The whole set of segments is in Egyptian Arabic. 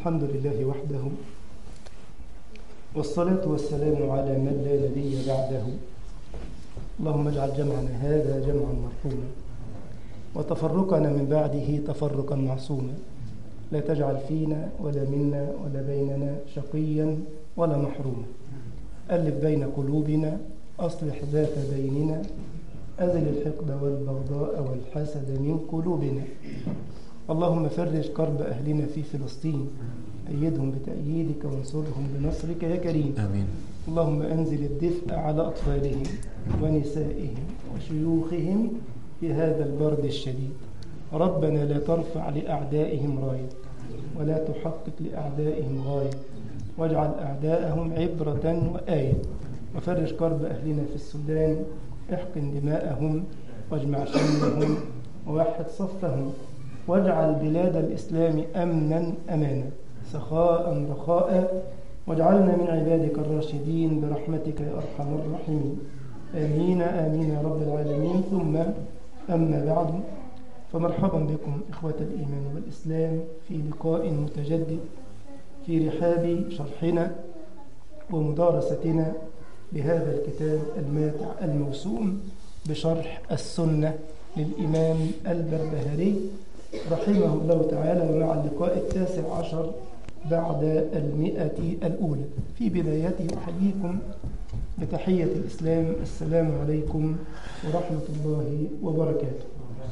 الحمد لله وحده والصلاة والسلام على من لا نبي بعده اللهم اجعل جمعنا هذا جمعا مرحوما وتفرقنا من بعده تفرقا معصوما لا تجعل فينا ولا منا ولا بيننا شقيا ولا محروما ألف بين قلوبنا أصلح ذات بيننا أزل الحقد والبغضاء والحسد من قلوبنا اللهم فرج كرب أهلنا في فلسطين أيدهم بتأييدك وانصرهم بنصرك يا كريم آمين اللهم أنزل الدفء على أطفالهم ونسائهم وشيوخهم في هذا البرد الشديد ربنا لا ترفع لأعدائهم راية ولا تحقق لأعدائهم غاية واجعل أعداءهم عبرة وآية وفرج كرب أهلنا في السودان احقن دماءهم واجمع شملهم ووحد صفهم واجعل بلاد الإسلام أمنا أمانا سخاء رخاء واجعلنا من عبادك الراشدين برحمتك يا أرحم الراحمين آمين آمين يا رب العالمين ثم أما بعد فمرحبا بكم إخوة الإيمان والإسلام في لقاء متجدد في رحاب شرحنا ومدارستنا لهذا الكتاب الماتع الموسوم بشرح السنة للإمام البربهاري رحمه الله تعالى ومع اللقاء التاسع عشر بعد المئة الأولى في بدايته أحييكم بتحية الإسلام السلام عليكم ورحمة الله وبركاته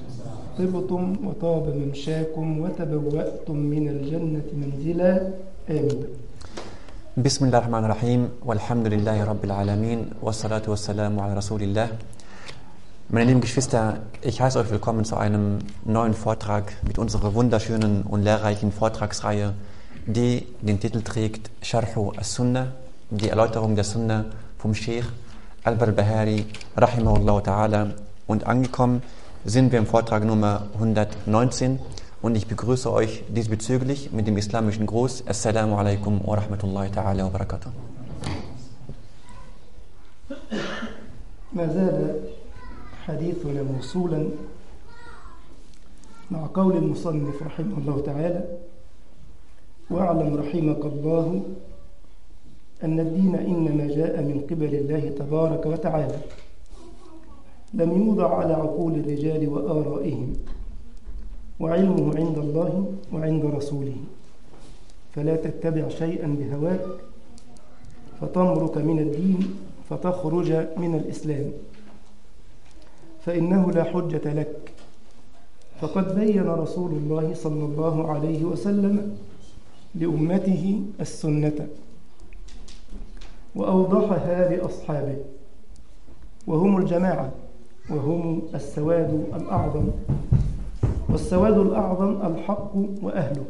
طبتم وطاب ممشاكم وتبوأتم من الجنة منزلا آمين Bismillah ar-Rahman ar-Rahim, walhamdulillahi rabbil alamin, wassalatu wassalamu ala rasulillah. Meine lieben Geschwister, ich heiße euch willkommen zu einem neuen Vortrag mit unserer wunderschönen und lehrreichen Vortragsreihe, die den Titel trägt Sharhu as-Sunnah, die Erläuterung der Sunnah vom Sheikh Al-Barbahari, rahimahullah ta'ala. Und angekommen sind wir im Vortrag Nummer 119 und ich begrüße euch diesbezüglich mit dem islamischen Gruß. Assalamu alaikum wa rahmatullahi ta'ala wa barakatuh. ما زال حديثنا موصولا مع قول المصنف رحمه الله تعالى واعلم رحمك الله أن الدين إنما جاء من قبل الله تبارك وتعالى لم يوضع على عقول الرجال وآرائهم وعلمه عند الله وعند رسوله فلا تتبع شيئا بهواك فتمرك من الدين فتخرج من الإسلام فإنه لا حجة لك فقد بين رسول الله صلى الله عليه وسلم لأمته السنة وأوضحها لأصحابه وهم الجماعة وهم السواد الأعظم والسواد الأعظم الحق وأهله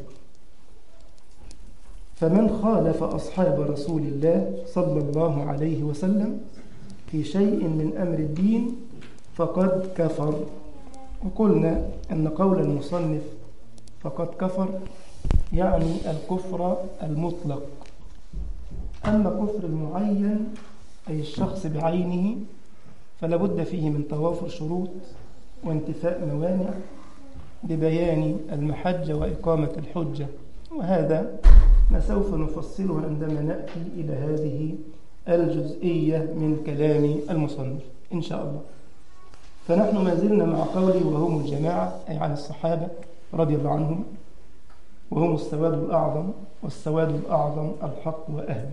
فمن خالف أصحاب رسول الله صلى الله عليه وسلم في شيء من أمر الدين فقد كفر وقلنا أن قول المصنف فقد كفر يعني الكفر المطلق أما كفر المعين أي الشخص بعينه فلا بد فيه من توافر شروط وانتفاء موانع ببيان المحجة وإقامة الحجة وهذا ما سوف نفصله عندما نأتي إلى هذه الجزئية من كلام المصنف إن شاء الله فنحن ما زلنا مع قولي وهم الجماعة أي عن الصحابة رضي الله عنهم وهم السواد الأعظم والسواد الأعظم الحق وأهله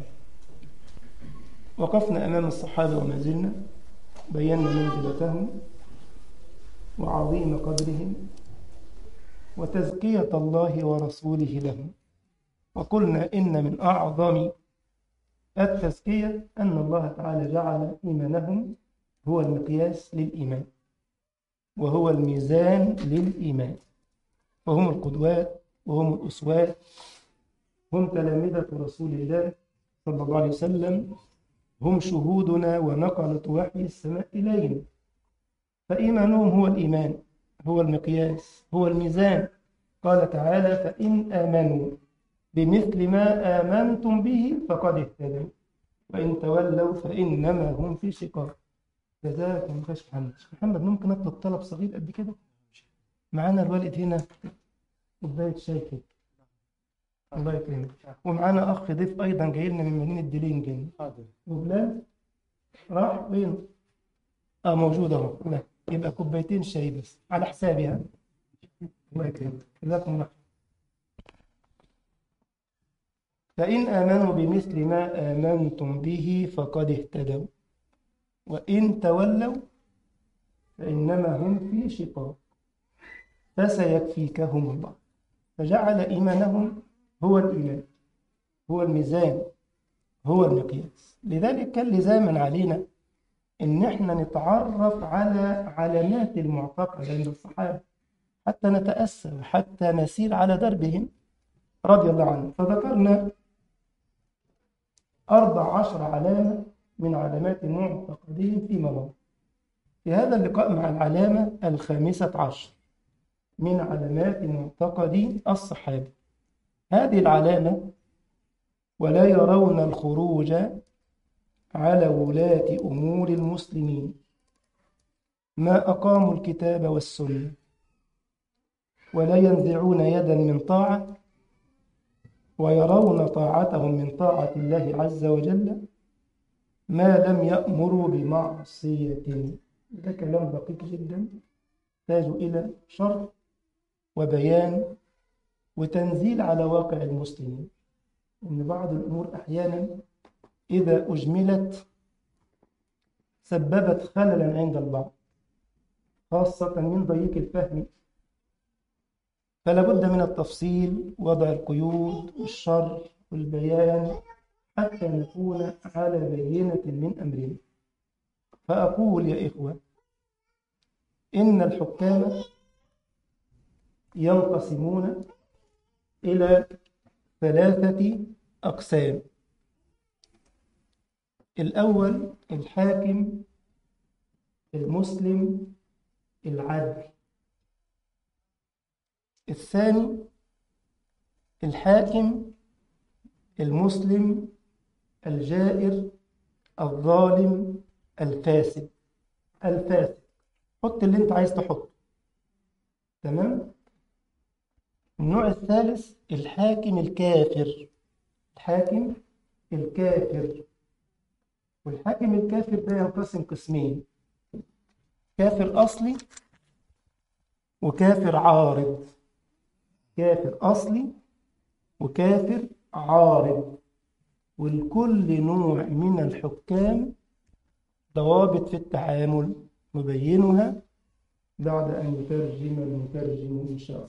وقفنا أمام الصحابة وما زلنا بينا منزلتهم وعظيم قدرهم وتزكية الله ورسوله لهم وقلنا إن من أعظم التزكية أن الله تعالى جعل إيمانهم هو المقياس للإيمان وهو الميزان للإيمان وهم القدوات وهم الأسوات هم تلامذة رسول الله صلى الله عليه وسلم هم شهودنا ونقلة وحي السماء إلينا فإيمانهم هو الإيمان هو المقياس هو الميزان قال تعالى فإن آمنوا بمثل ما آمنتم به فقد اهتدوا وإن تولوا فإنما هم في شقاق جزاك الله خير محمد محمد ممكن أطلب طلب صغير قد كده معانا الوالد هنا كوباية شاي كده الله يكرمك ومعانا اخ ضيف ايضا جاي لنا من مدينه ديلينجن حاضر وبلال راح وين اه موجود اهو لا يبقى كوبايتين شاي بس على حسابي ها الله يكرمك جزاكم الله خير. فإن آمنوا بمثل ما آمنتم به فقد اهتدوا وإن تولوا فإنما هم في شقاق فسيكفيكهم الله فجعل إيمانهم هو الإيمان هو الميزان هو المقياس لذلك كان لزاما علينا إن احنا نتعرف على علامات المعتقد عند الصحابة حتى نتأسى وحتى نسير على دربهم رضي الله عنهم فذكرنا أربع عشر علامة من علامات معتقدهم فيما مضى في هذا اللقاء مع العلامة الخامسة عشر من علامات معتقد الصحابة هذه العلامة ولا يرون الخروج على ولاة أمور المسلمين ما أقاموا الكتاب والسنة ولا ينزعون يدا من طاعة ويرون طاعتهم من طاعة الله عز وجل ما لم يأمروا بمعصية ده كلام دقيق جدا يحتاج إلى شرح وبيان وتنزيل على واقع المسلمين إن بعض الأمور أحيانا إذا أجملت سببت خللا عند البعض خاصة من ضيق الفهم فلا بد من التفصيل وضع القيود والشرح والبيان حتى نكون على بينة من أمرنا فأقول يا إخوة إن الحكام ينقسمون إلى ثلاثة أقسام الأول الحاكم المسلم العدل الثاني الحاكم المسلم الجائر الظالم الفاسد الفاسد حط اللي انت عايز تحطه تمام النوع الثالث الحاكم الكافر الحاكم الكافر والحاكم الكافر ده ينقسم قسمين كافر أصلي وكافر عارض كافر أصلي وكافر عارض ولكل نوع من الحكام ضوابط في التعامل نبينها بعد أن يترجم المترجم إن شاء الله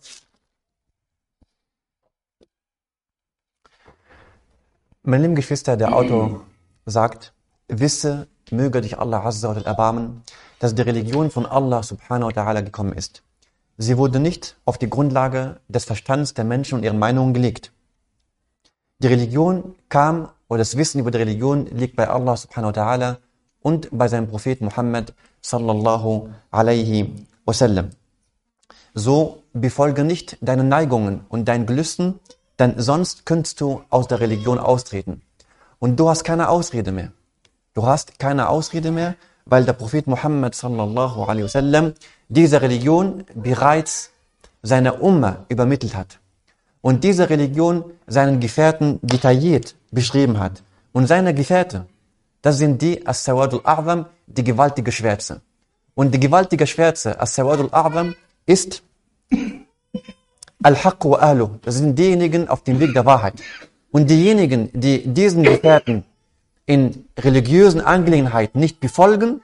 Meine lieben Geschwister, der Autor sagt, wisse, möge dich Allah Azza wa Jal erbarmen, dass die Religion von Allah subhanahu wa ta'ala gekommen ist. Sie wurde nicht auf die Grundlage des Verstands der Menschen und ihren Meinungen gelegt. Die Religion kam, oder das Wissen über die Religion liegt bei Allah subhanahu wa ta'ala und bei seinem Propheten Muhammad sallallahu alaihi wasallam. So befolge nicht deine Neigungen und deinen Gelüsten, denn sonst könntest du aus der Religion austreten. Und du hast keine Ausrede mehr. Du hast keine Ausrede mehr, weil der Prophet Muhammad sallallahu alaihi wasallam diese Religion bereits seiner Umma übermittelt hat. Und diese Religion seinen Gefährten detailliert beschrieben hat. Und seine Gefährte, das sind die As-Sawadul A'zam, die gewaltige Schwärze. Und die gewaltige Schwärze, As-Sawadul A'zam, ist Al-Haqq wa Ahlu. Das sind diejenigen auf dem Weg der Wahrheit. Und diejenigen, die diesen Gefährten in religiösen Angelegenheiten nicht befolgen,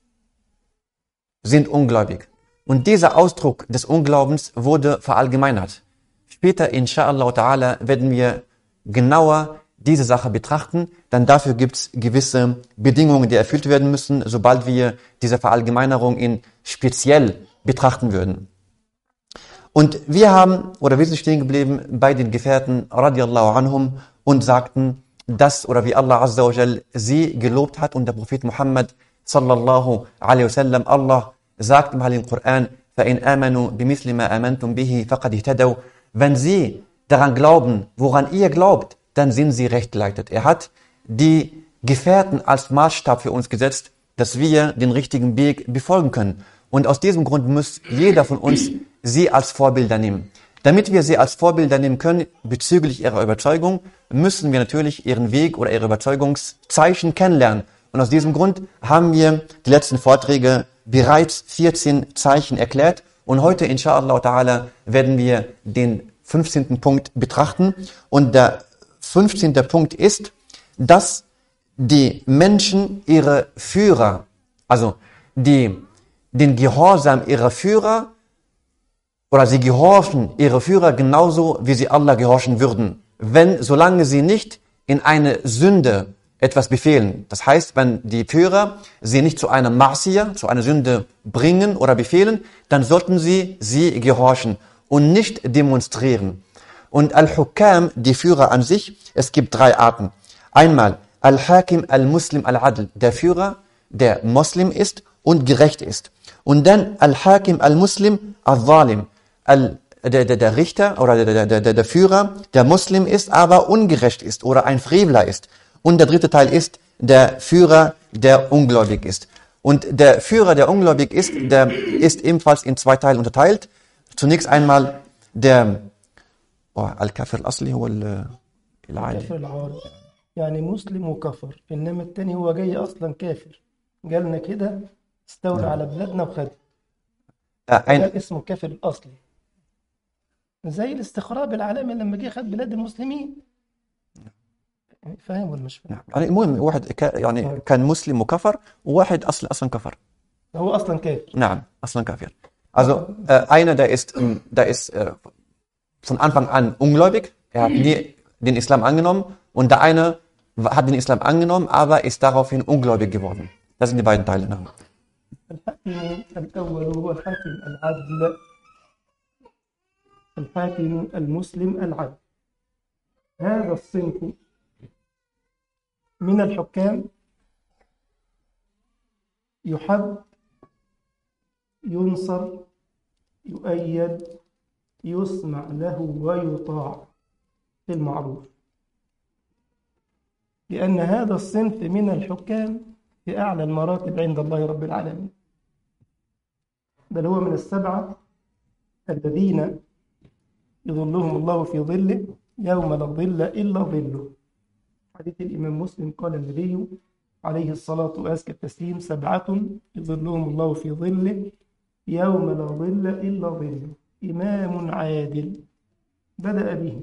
sind ungläubig. Und dieser Ausdruck des Unglaubens wurde verallgemeinert. Später, inshallah ta'ala, werden wir genauer diese Sache betrachten, denn dafür gibt es gewisse Bedingungen, die erfüllt werden müssen, sobald wir diese Verallgemeinerung in speziell betrachten würden. Und wir haben, oder wir sind stehen geblieben bei den Gefährten radiallahu anhum und sagten, dass, oder wie Allah Azza wa Jal sie gelobt hat und der Prophet Muhammad sallallahu alaihi wasallam, Allah sagt im Heiligen Koran, فَإِنْ آمَنُوا بِمِثْلِ مَا آمَنْتُمْ بِهِ فَقَدْ اهْتَدَوْا Wenn sie daran glauben, woran ihr glaubt, dann sind sie recht geleitet. Er hat die Gefährten als Maßstab für uns gesetzt, dass wir den richtigen Weg befolgen können. Und aus diesem Grund muss jeder von uns sie als Vorbilder nehmen. Damit wir sie als Vorbilder nehmen können bezüglich ihrer Überzeugung, müssen wir natürlich ihren Weg oder ihre Überzeugungszeichen kennenlernen. Und aus diesem Grund haben wir die letzten Vorträge bereits 14 Zeichen erklärt. Und heute, inshallah ta'ala, werden wir den 15. Punkt betrachten. Und der 15. Punkt ist, dass die Menschen ihre Führer, also die, den Gehorsam ihrer Führer oder sie gehorchen ihre Führer genauso, wie sie Allah gehorchen würden, wenn, solange sie nicht in eine Sünde etwas befehlen. Das heißt, wenn die Führer sie nicht zu einer Marsia, zu einer Sünde bringen oder befehlen, dann sollten sie sie gehorchen und nicht demonstrieren. Und Al-Hukam, die Führer an sich, es gibt drei Arten. Einmal Al-Hakim Al-Muslim Al-Adl, der Führer, der Muslim ist und gerecht ist. Und dann Al-Hakim Al-Muslim Al-Zalim, Al der, der, der Richter oder der, der, der, der Führer, der Muslim ist, aber ungerecht ist oder ein Frevler ist. Und der dritte Teil ist der Führer, der ungläubig ist. Und der Führer, der ungläubig ist, der ist ebenfalls in zwei Teile unterteilt. Zunächst einmal der الكافر الأصلي هو العادي كافر العارض يعني مسلم وكفر إنما التاني هو جاي أصلا كافر جالنا كده استولى على بلادنا وخد ein, ده اسمه الكافر الأصلي زي الاستخراب العالمي لما جه خد بلاد المسلمين فاهم ولا مش فاهم؟ يعني المهم واحد كا يعني كان مسلم وكفر وواحد أصل أصلا كفر هو أصلا كافر Nein, أصلا كافر Also äh, einer, der ist, ähm, der ist äh, von Anfang an ungläubig, er hat nie den Islam angenommen und der eine hat den Islam angenommen, aber ist daraufhin ungläubig geworden. Das sind die beiden Teile. Ne? الحاكم الأول هو الحاكم العدل الحاكم المسلم العدل هذا الصنف من الحكام يحب ينصر يؤيد يسمع له ويطاع في المعروف لأن هذا الصنف من الحكام في أعلى المراتب عند الله رب العالمين بل هو من السبعة الذين يظلهم الله في ظله يوم لا ظل إلا ظله حديث الإمام مسلم قال النبي عليه الصلاة وأزكى التسليم سبعة يظلهم الله في ظله يوم لا ظل إلا ظله إمام عادل بدأ به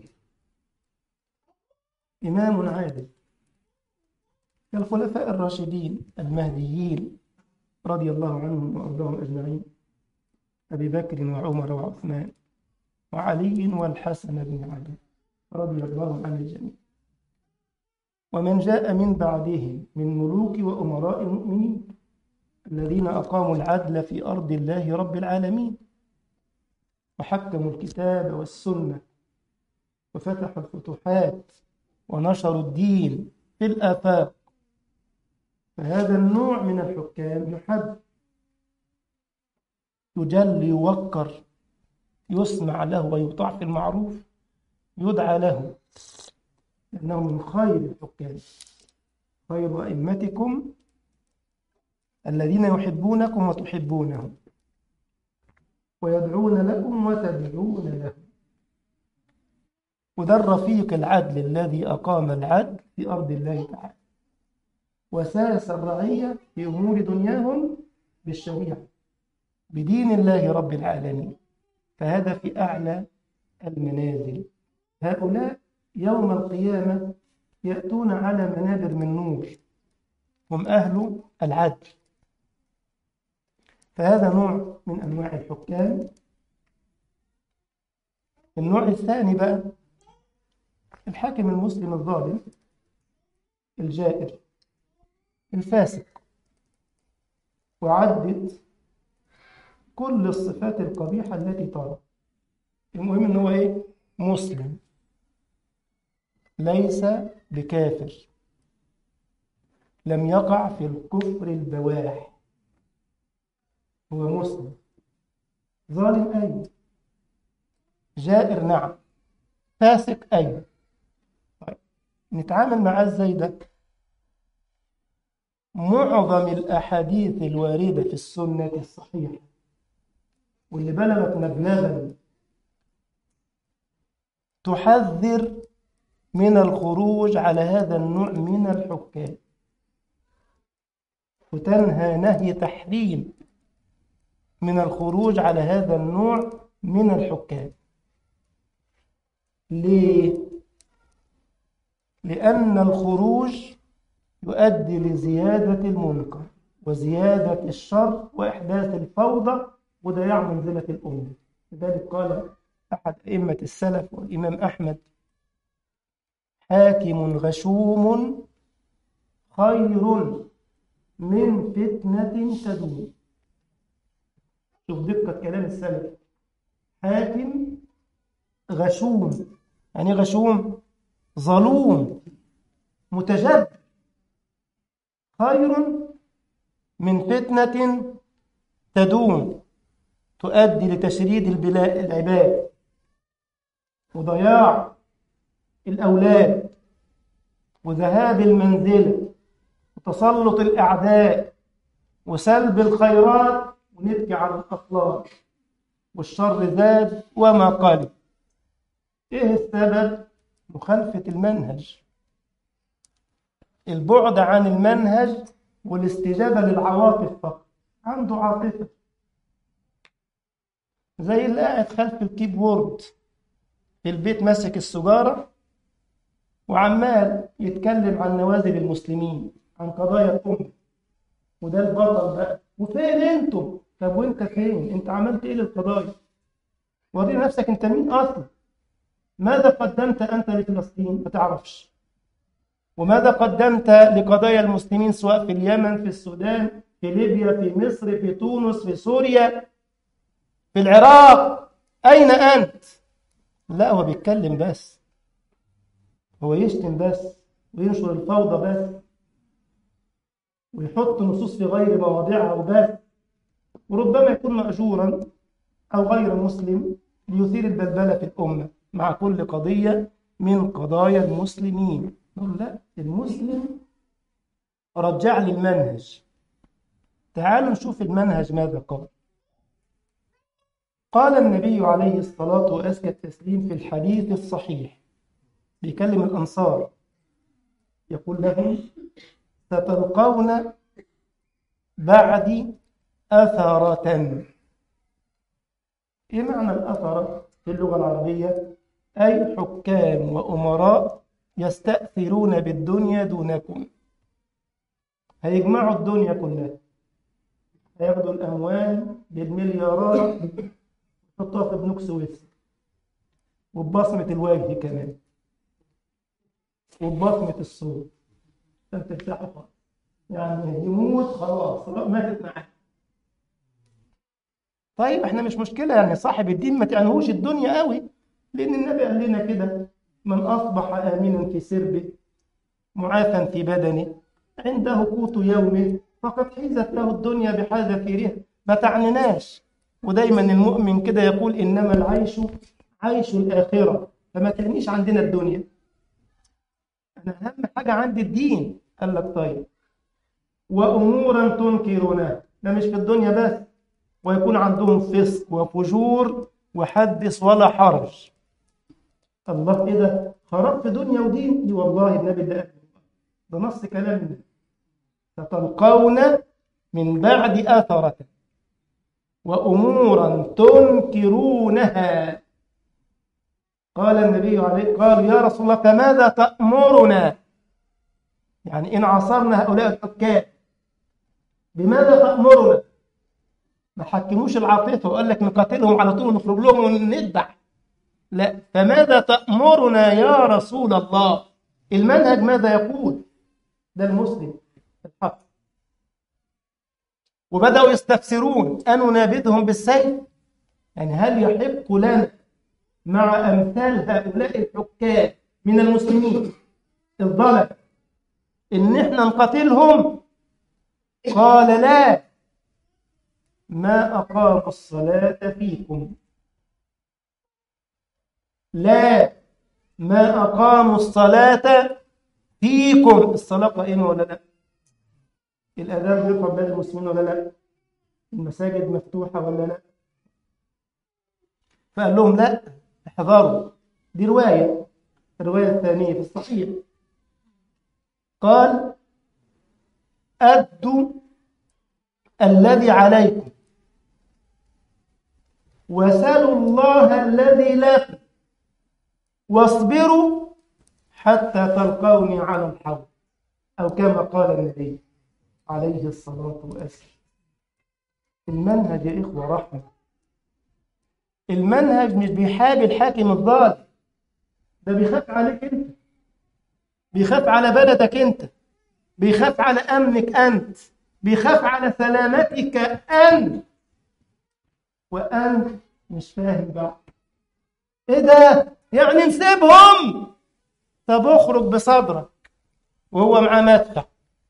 إمام عادل كالخلفاء الراشدين المهديين رضي الله عنهم وأرضاهم أجمعين أبي بكر وعمر وعثمان وعلي والحسن بن علي رضي الله عن الجميع ومن جاء من بعدهم من ملوك وأمراء المؤمنين الذين أقاموا العدل في أرض الله رب العالمين وحكموا الكتاب والسنة وفتحوا الفتوحات ونشروا الدين في الآفاق فهذا النوع من الحكام يحب يجل يوقر يسمع له ويطاع في المعروف يدعى له لأنه من خير الحكام خير أئمتكم الذين يحبونكم وتحبونهم ويدعون لكم وتدعون لهم وده الرفيق العدل الذي أقام العدل في أرض الله تعالى وساس الرعية في أمور دنياهم بالشريعة بدين الله رب العالمين فهذا في أعلى المنازل هؤلاء يوم القيامة يأتون على منابر من نور هم أهل العدل فهذا نوع من أنواع الحكام النوع الثاني بقى الحاكم المسلم الظالم الجائر الفاسق وعدت كل الصفات القبيحة التي ترى المهم ان هو ايه مسلم ليس بكافر لم يقع في الكفر البواح هو مسلم ظالم أيوة جائر نعم فاسق أيوة طيب. نتعامل معاه ازاي ده معظم الأحاديث الواردة في السنة الصحيحة واللي بلغت مبلغا تحذر من الخروج على هذا النوع من الحكام وتنهى نهي تحريم من الخروج على هذا النوع من الحكام ليه؟ لأن الخروج يؤدي لزيادة المنكر وزيادة الشر وإحداث الفوضى وضياع منزلة الأمة لذلك قال أحد أئمة السلف والإمام أحمد حاكم غشوم خير من فتنة تدوم شوف دقة كلام السلف حاكم غشوم يعني غشوم ظلوم متجبر خير من فتنة تدوم تؤدي لتشريد العباد وضياع الأولاد وذهاب المنزلة وتسلط الأعداء وسلب الخيرات ونبكي على الأطلاق والشر زاد وما قل إيه السبب؟ مخالفة المنهج البعد عن المنهج والاستجابة للعواطف فقط عنده عاطفة زي اللي قاعد خلف الكيبورد في البيت ماسك السجارة وعمال يتكلم عن نوازل المسلمين عن قضايا الأمة وده البطل بقى وفين انتم؟ طب وانت فين؟ انت عملت ايه للقضايا؟ وري نفسك انت مين اصلا؟ ماذا قدمت انت لفلسطين؟ ما تعرفش. وماذا قدمت لقضايا المسلمين سواء في اليمن، في السودان، في ليبيا، في مصر، في تونس، في سوريا، في العراق؟ أين أنت؟ لا هو بيتكلم بس. هو يشتم بس وينشر الفوضى بس. ويحط نصوص في غير مواضعها وبس. وربما يكون مأجورا أو غير مسلم ليثير البلبلة في الأمة مع كل قضية من قضايا المسلمين نقول لا المسلم رجع لي المنهج تعالوا نشوف المنهج ماذا قال قال النبي عليه الصلاة وأزكى التسليم في الحديث الصحيح بيكلم الأنصار يقول لهم ستلقون بعدي أثرة إيه معنى الأثرة في اللغة العربية؟ أي حكام وأمراء يستأثرون بالدنيا دونكم هيجمعوا الدنيا كلها هياخدوا الأموال بالمليارات يحطوها في بنوك سويسرا وببصمة الوجه كمان وببصمة الصوت عشان ترتاحوا خالص يعني يموت خلاص ماتت معاه طيب احنا مش مشكلة يعني صاحب الدين ما تعنيهوش الدنيا قوي لأن النبي قال لنا كده من أصبح آمنا في سربه معافا في بدنه عنده قوت يومه فقد حيزت له الدنيا بحذافيرها ما تعنيناش ودايما المؤمن كده يقول إنما العيش عيش الآخرة فما تعنيش عندنا الدنيا أنا أهم حاجة عندي الدين قال لك طيب وأمورا تنكرونها ده مش في الدنيا بس ويكون عندهم فسق وفجور وحدث ولا حرج الله ايه ده خراب في دنيا ودين دي والله النبي ده ده نص كلام النبي ستلقون من بعد أثرة وأمورا تنكرونها قال النبي عليه قالوا يا رسول الله فماذا تأمرنا يعني إن عصرنا هؤلاء الحكام بماذا تأمرنا ما حكموش العاطفة وقال لك نقاتلهم على طول ونخرج لهم وندع لا فماذا تأمرنا يا رسول الله المنهج ماذا يقول ده المسلم الحق وبدأوا يستفسرون أن نابدهم بالسيف يعني هل يحق لنا مع أمثال هؤلاء الحكام من المسلمين الظلم إن إحنا نقاتلهم قال لا ما أقاموا الصلاة فيكم لا ما أقاموا الصلاة فيكم الصلاة قائمة ولا لا الأذان بيقرب بين المسلمين ولا لا المساجد مفتوحة ولا لا فقال لهم لا احذروا دي رواية الرواية الثانية في الصحيح قال أدوا الذي عليكم وسلوا الله الذي لكم واصبروا حتى تلقوني على الحوض أو كما قال النبي عليه الصلاة والسلام المنهج يا إخوة رحمة المنهج مش بيحابي الحاكم الظالم ده بيخاف عليك أنت بيخاف على بلدك أنت بيخاف على أمنك أنت بيخاف على سلامتك أنت وأنت مش فاهم بقى إيه ده؟ يعني نسيبهم طب اخرج بصدرك وهو معاه مدفع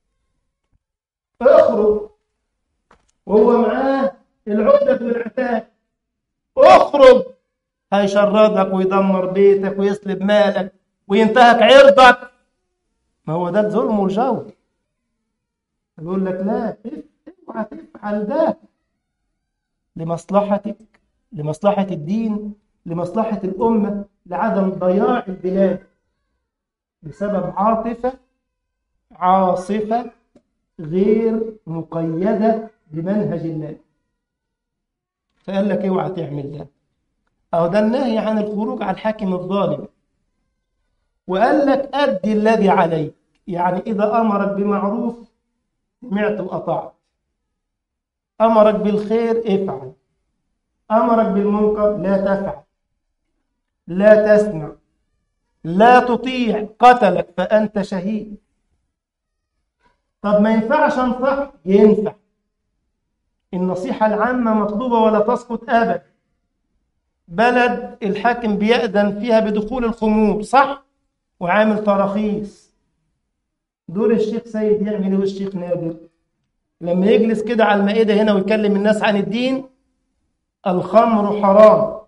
اخرج وهو معاه العقدة والعتاد اخرج هيشردك ويدمر بيتك ويسلب مالك وينتهك عرضك ما هو ده الظلم والجور يقول لك لا اوعى تفعل ده لمصلحتك لمصلحة الدين لمصلحة الأمة لعدم ضياع البلاد بسبب عاطفة عاصفة غير مقيدة بمنهج الله فقال لك اوعى تعمل ده أو ده النهي عن الخروج على الحاكم الظالم وقال لك أدي الذي عليك يعني إذا أمرك بمعروف سمعت وأطعت أمرك بالخير افعل أمرك بالمنكر لا تفعل لا تسمع لا تطيع قتلك فأنت شهيد طب ما ينفعش انصح ينفع النصيحة العامة مطلوبة ولا تسقط أبدا بلد الحاكم بيأذن فيها بدخول الخمور صح وعامل تراخيص دور الشيخ سيد يعمل ايه الشيخ نادر لما يجلس كده على المائدة هنا ويكلم الناس عن الدين الخمر حرام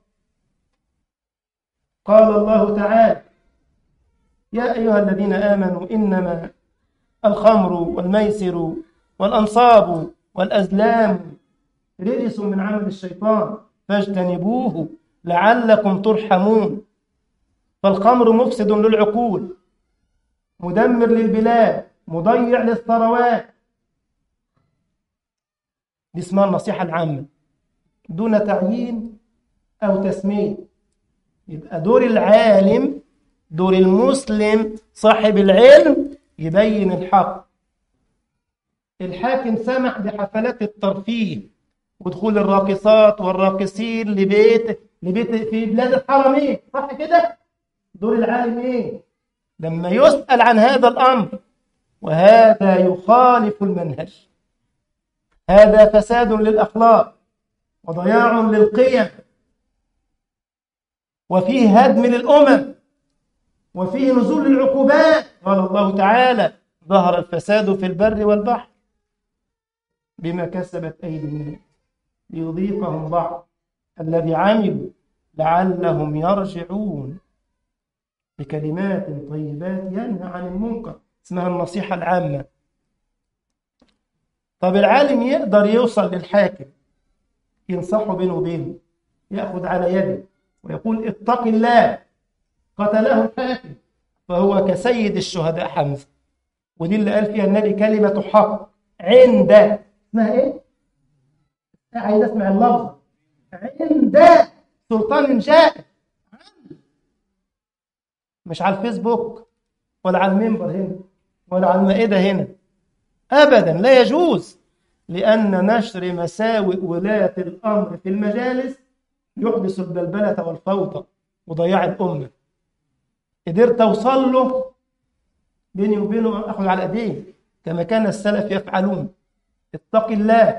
قال الله تعالى يا أيها الذين آمنوا إنما الخمر والميسر والأنصاب والأزلام رجس من عمل الشيطان فاجتنبوه لعلكم ترحمون فالخمر مفسد للعقول مدمر للبلاد مضيع للثروات دي اسمها النصيحة العامة دون تعيين أو تسمية يبقى دور العالم دور المسلم صاحب العلم يبين الحق الحاكم سمح بحفلات الترفيه ودخول الراقصات والراقصين لبيت لبيت في بلاد الحرمين صح كده دور العالم ايه لما يسأل عن هذا الأمر وهذا يخالف المنهج هذا فساد للأخلاق وضياع للقيم وفيه هدم للأمم وفيه نزول للعقوبات قال الله تعالى ظهر الفساد في البر والبحر بما كسبت أيدي الناس ليضيقهم بعض الذي عملوا لعلهم يرجعون بكلمات طيبات ينهى عن المنكر اسمها النصيحة العامة طب العالم يقدر يوصل للحاكم ينصحه بينه وبينه يأخذ على يده ويقول اتق الله قتله الحاكم فهو كسيد الشهداء حمزة ودي اللي قال فيها النبي كلمة حق عند اسمها ايه؟ عايز اسمع اللفظ عند سلطان جائر مش على الفيسبوك ولا على المنبر هنا ولا على المائدة هنا أبدا لا يجوز لأن نشر مساوئ ولاة الأمر في المجالس يحدث البلبلة والفوضى وضياع الأمة قدرت أوصل له بيني وبينه أخذ على أيديه كما كان السلف يفعلون اتق الله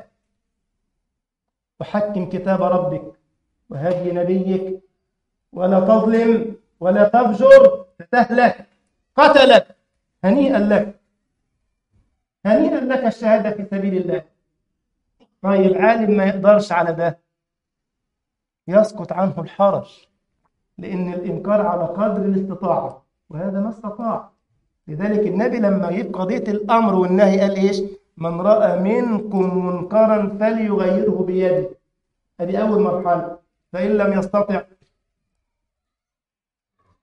وحكم كتاب ربك وهدي نبيك ولا تظلم ولا تفجر فتهلك قتلك هنيئا لك هنيئا لك الشهادة في سبيل الله طيب عالم ما يقدرش على ده يسقط عنه الحرج لأن الإنكار على قدر الاستطاعة وهذا ما استطاع لذلك النبي لما يجيب قضية الأمر والنهي قال إيش من رأى منكم منكرا فليغيره بيده هذه أول مرحلة فإن لم يستطع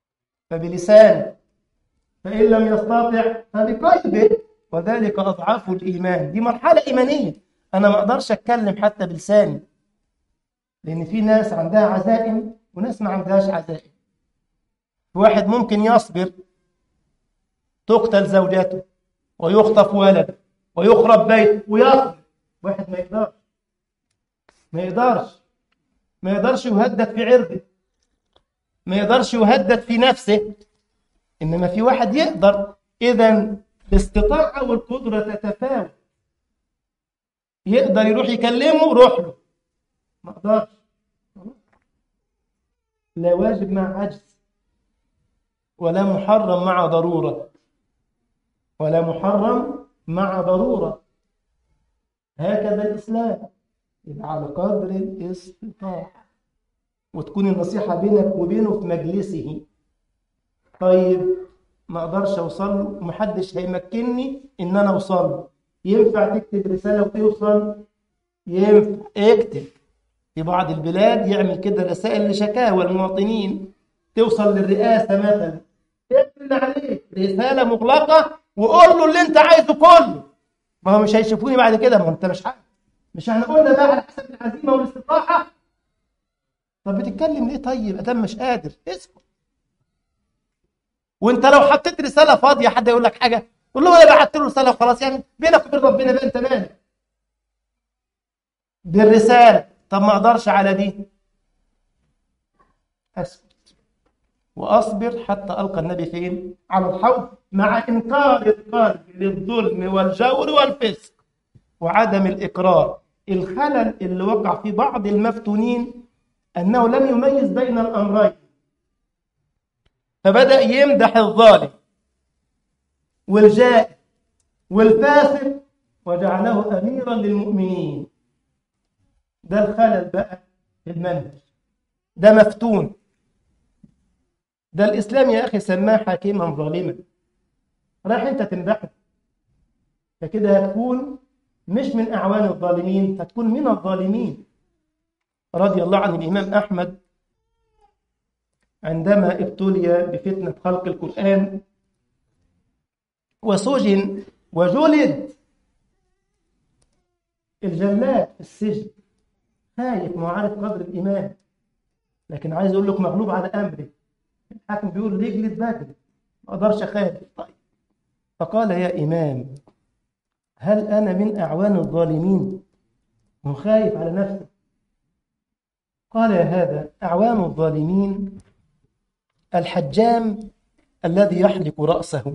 فبلسانه فإن لم يستطع فبقلبه وذلك أضعاف الإيمان دي مرحلة إيمانية أنا ما أقدرش أتكلم حتى بلساني لأن في ناس عندها عزائم وناس ما عندهاش عزائم واحد ممكن يصبر تقتل زوجته ويخطف ولده ويخرب بيته ويصبر واحد ما يقدرش ما يقدرش ما يقدرش يهدد في عرضه ما يقدرش يهدد في نفسه إنما في واحد يقدر إذا الاستطاعة والقدرة تتفاوت يقدر يروح يكلمه روح له ما اقدرش لا واجب مع عجز ولا محرم مع ضرورة ولا محرم مع ضرورة هكذا الإسلام يبقى على قدر الاستطاعة وتكون النصيحة بينك وبينه في مجلسه طيب ما اقدرش اوصل له ومحدش هيمكنني ان انا اوصل له ينفع تكتب رسالة وتوصل ينفع اكتب في بعض البلاد يعمل كده رسائل لشكاوى المواطنين توصل للرئاسة مثلا اكتب اللي عليك رسالة مغلقة وقول له اللي انت عايزه كله ما هو مش هيشوفوني بعد كده ما انت مش حاجة مش احنا قلنا بقى على حسب العزيمة والاستطاعة طب بتتكلم ليه طيب ادام مش قادر اسكت وانت لو حطيت رسالة فاضية حد يقول لك حاجة قول له انا بعت له رسالة وخلاص يعني بينك وبين ربنا بقى انت مالك بالرسالة طب ما اقدرش على دي اسكت واصبر حتى القى النبي فين على الحوض مع انكار القلب للظلم والجور والفسق وعدم الاقرار الخلل اللي وقع في بعض المفتونين انه لم يميز بين الامرين فبدأ يمدح الظالم والجائر والفاسق وجعله أميرا للمؤمنين ده الخلل بقى في المنهج ده مفتون ده الإسلام يا أخي سماه حكيما ظالما رايح أنت تمدحه فكده هتكون مش من أعوان الظالمين هتكون من الظالمين رضي الله عن الإمام أحمد عندما ابتلي بفتنة خلق القرآن وسجن وجلد الجلاد في السجن خايف ما عارف قدر الإيمان لكن عايز أقول لك مغلوب على أمره الحاكم بيقول لي اجلد بدري ما أقدرش أخاف طيب فقال يا إمام هل أنا من أعوان الظالمين هو خايف على نفسه قال يا هذا أعوان الظالمين الحجام الذي يحلق رأسه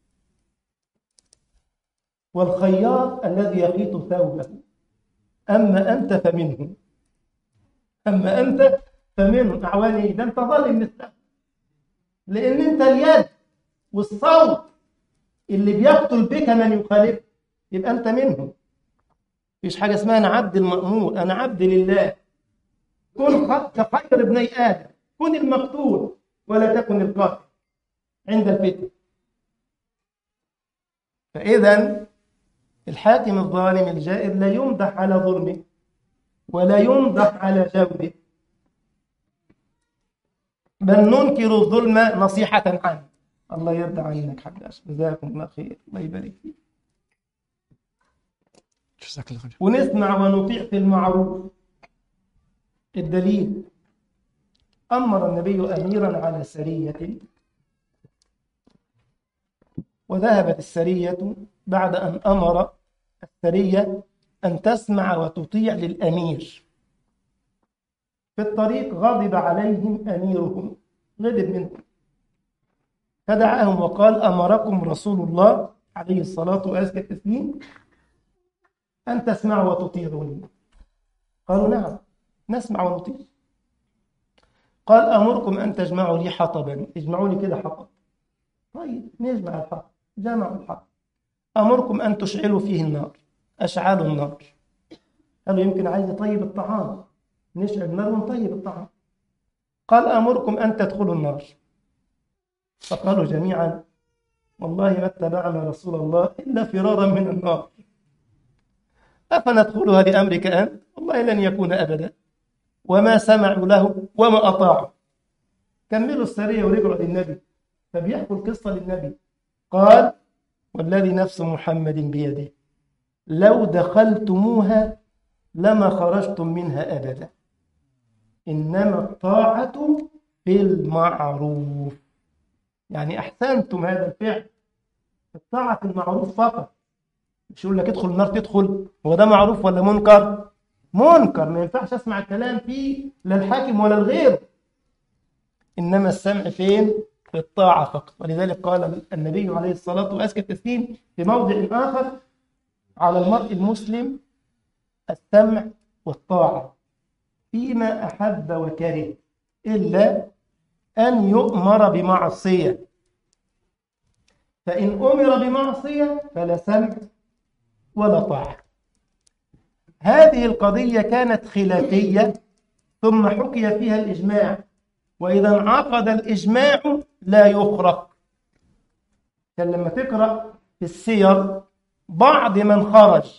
والخياط الذي يخيط ثوبه أما أنت فمنه أما أنت فمنه أعواني ده أنت ظالم مثله لأن أنت اليد والصوت اللي بيقتل بك من يخالف يبقى أنت منهم مفيش حاجة اسمها أنا عبد المأمور أنا عبد لله كن كخير ابني آدم كن المقتول ولا تكن القاتل عند الفتن فإذا الحاكم الظالم الجائر لا يمدح على ظلمه ولا يمدح على جوده بل ننكر الظلم نصيحة عنه الله يرضى عنك حبيبي جزاكم الله خير الله يبارك فيك جزاك الله خير ونسمع ونطيع في المعروف الدليل أمر النبي أميرا على سرية وذهبت السرية بعد أن أمر السرية أن تسمع وتطيع للأمير في الطريق غضب عليهم أميرهم غضب منهم فدعاهم وقال أمركم رسول الله عليه الصلاة وأزكى التسليم أن تسمعوا وتطيعوني قالوا نعم نسمع ونطيع قال أمركم أن تجمعوا لي حطبا اجمعوا لي كده حطب طيب نجمع الحطب جمعوا الحطب أمركم أن تشعلوا فيه النار أشعلوا النار قالوا يمكن عايز يطيب الطعام نشعل النار ونطيب الطعام قال أمركم أن تدخلوا النار فقالوا جميعا والله ما اتبعنا رسول الله إلا فرارا من النار أفندخلها لأمرك أنت والله لن يكون أبدا وما سمعوا له وما أطاعوا كملوا السرية ورجعوا للنبي فبيحكوا القصة للنبي قال والذي نفس محمد بيده لو دخلتموها لما خرجتم منها أبدا إنما الطاعة في المعروف يعني أحسنتم هذا الفعل الطاعة في المعروف فقط مش يقول لك ادخل النار تدخل هو ده معروف ولا منكر منكر ما ينفعش اسمع الكلام فيه لا الحاكم ولا الغير انما السمع فين في الطاعه فقط ولذلك قال النبي عليه الصلاه وازكى التسليم في موضع اخر على المرء المسلم السمع والطاعه فيما احب وكره الا ان يؤمر بمعصيه فان امر بمعصيه فلا سمع ولا طاعه هذه القضية كانت خلافية ثم حكي فيها الإجماع وإذا انعقد الإجماع لا يخرق كان لما تقرأ في السير بعض من خرج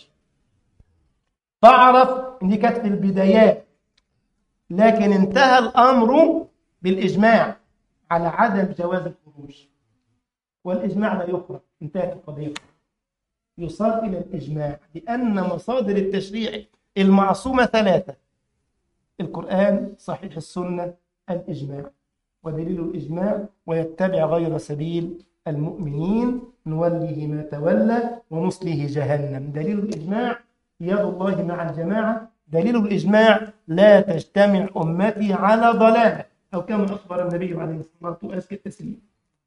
تعرف إن دي كانت في البدايات لكن انتهى الأمر بالإجماع على عدم جواز الخروج والإجماع لا يخرق انتهت القضية يصار إلى الإجماع لأن مصادر التشريع المعصومة ثلاثة القرآن صحيح السنة الإجماع ودليل الإجماع ويتبع غير سبيل المؤمنين نوله ما تولى ونصله جهنم دليل الإجماع يد الله مع الجماعة دليل الإجماع لا تجتمع أمتي على ضلالة أو كما أخبر النبي عليه الصلاة والسلام التسليم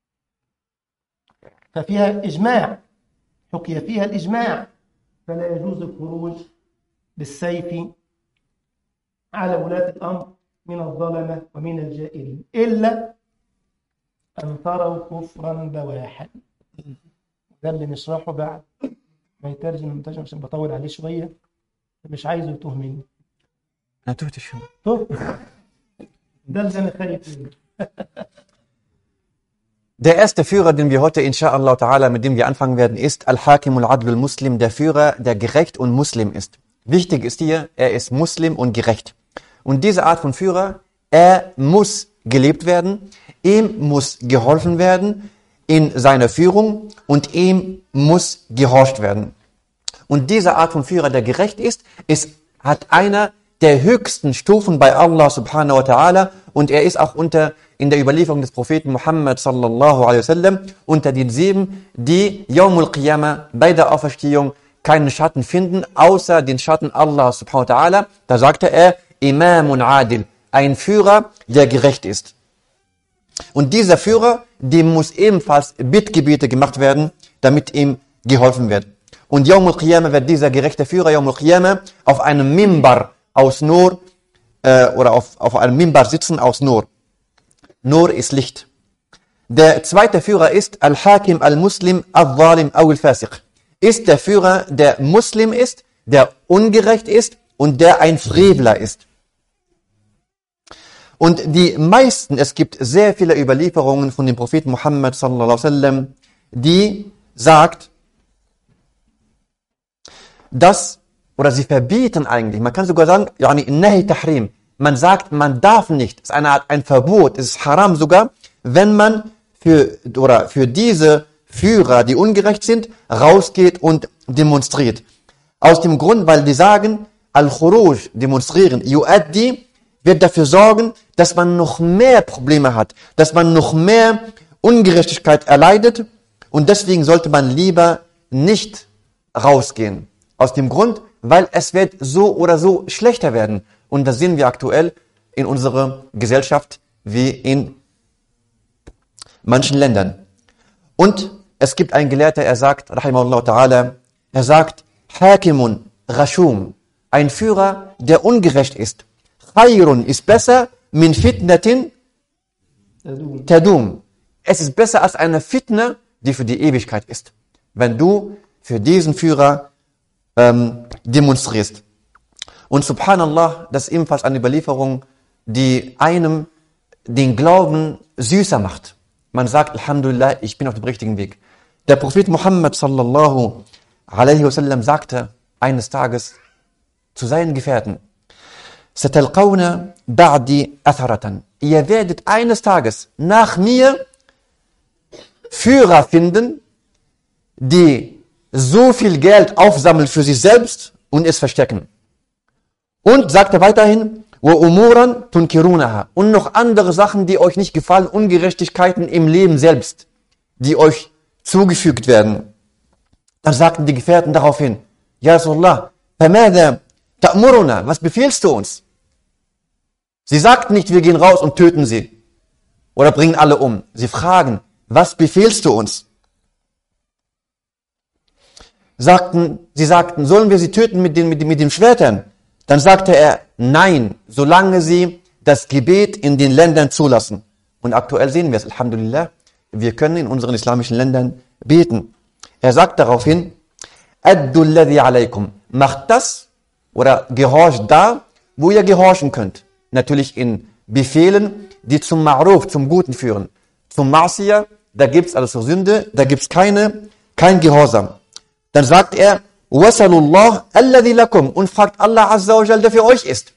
ففيها إجماع حكي فيها الإجماع فلا يجوز الخروج بالسيف على ولاة الأمر من الظلمة ومن الجائرين إلا أن تروا كفرا بواحا ده اللي نشرحه بعد ما يترجم المترجم عشان بطول عليه شوية مش عايزه يتوه مني أنا تهت schon. توه ده اللي أنا خايف منه Der erste Führer, den wir heute inshallah ta'ala, mit dem wir anfangen werden, ist Al-Hakim al-Adl al-Muslim, der Führer, der gerecht und Muslim ist. Wichtig ist hier, er ist Muslim und gerecht. Und diese Art von Führer, er muss gelebt werden, ihm muss geholfen werden in seiner Führung und ihm muss gehorcht werden. Und diese Art von Führer, der gerecht ist, ist, hat einer der höchsten Stufen bei Allah subhanahu wa ta'ala und er ist auch unter, in der Überlieferung des Propheten Muhammad sallallahu alaihi wasallam unter den sieben, die Yawmul Qiyamah bei der Auferstehung keinen Schatten finden, außer den Schatten Allah subhanahu wa ta'ala. Da sagte er, Imamun Adil, ein Führer, der gerecht ist. Und dieser Führer, dem muss ebenfalls Bittgebete gemacht werden, damit ihm geholfen wird. Und Yawm al-Qiyamah wird dieser gerechte Führer Yawm al-Qiyamah auf einem Mimbar aus Nur äh, oder auf, auf einem Mimbar sitzen aus Nur. Nur ist Licht. Der zweite Führer ist Al-Hakim al-Muslim al-Zalim al-Fasiq. Ist der Führer, der Muslim ist, der ungerecht ist und der ein Frevler ist. Und die meisten, es gibt sehr viele Überlieferungen von dem Propheten Muhammad sallallahu alaihi wasallam, die sagt, dass, oder sie verbieten eigentlich, man kann sogar sagen, yani nahi tahrim. Man sagt, man darf nicht, es ist eine Art, ein Verbot, es ist haram sogar, wenn man für, oder für diese Führer, die ungerecht sind, rausgeht und demonstriert. Aus dem Grund, weil die sagen, Al-Khuruj, demonstrieren, Yuaddi, wird dafür sorgen, dass man noch mehr Probleme hat, dass man noch mehr Ungerechtigkeit erleidet und deswegen sollte man lieber nicht rausgehen. Aus dem Grund, weil es wird so oder so schlechter werden. Und das sehen wir aktuell in unserer Gesellschaft wie in manchen Ländern. Und es gibt einen Gelehrter, er sagt, rahimahullah ta'ala, er sagt, Hakimun Rashum, ein Führer, der ungerecht ist. Khairun ist besser min fitnatin تدوم tadum. Es ist besser als eine Fitne, die für die Ewigkeit ist. Wenn du für diesen Führer ähm, demonstrierst. Und subhanallah, das ist ebenfalls eine Überlieferung, die einem den Glauben süßer macht. Man sagt, Alhamdulillah, ich bin auf dem richtigen Weg. Der Prophet Muhammad sallallahu alaihi wasallam sagte eines Tages zu seinen Gefährten, Satalqawna ba'di atharatan. Ihr werdet eines Tages nach mir Führer finden, die so viel Geld aufsammeln für sich selbst und es verstecken. Und sagt er weiterhin, وَأُمُورًا تُنْكِرُونَهَا Und noch andere Sachen, die euch nicht gefallen, Ungerechtigkeiten im Leben selbst, die euch zugefügt werden. Dann sagten die Gefährten daraufhin, Ja Rasulullah, فَمَاذَا تَأْمُرُنَا Was befiehlst du uns? Sie sagten nicht, wir gehen raus und töten sie oder bringen alle um. Sie fragen, was befehlst du uns? Sagten, sie sagten, sollen wir sie töten mit den, mit, den, mit den Schwertern? Dann sagte er, nein, solange sie das Gebet in den Ländern zulassen. Und aktuell sehen wir es, Alhamdulillah, wir können in unseren islamischen Ländern beten. Er sagt daraufhin, Addu alladhi alaykum. Macht das oder gehorcht da, wo ihr gehorchen könnt. Natürlich in Befehlen, die zum Ma'ruf, zum Guten führen. Zum Ma'siyah, da gibt's also Sünde, da gibt's keine, kein Gehorsam. Dann sagt er, Wasalullah alladhi lakum und fragt Allah Azza wa Jal, der für euch ist.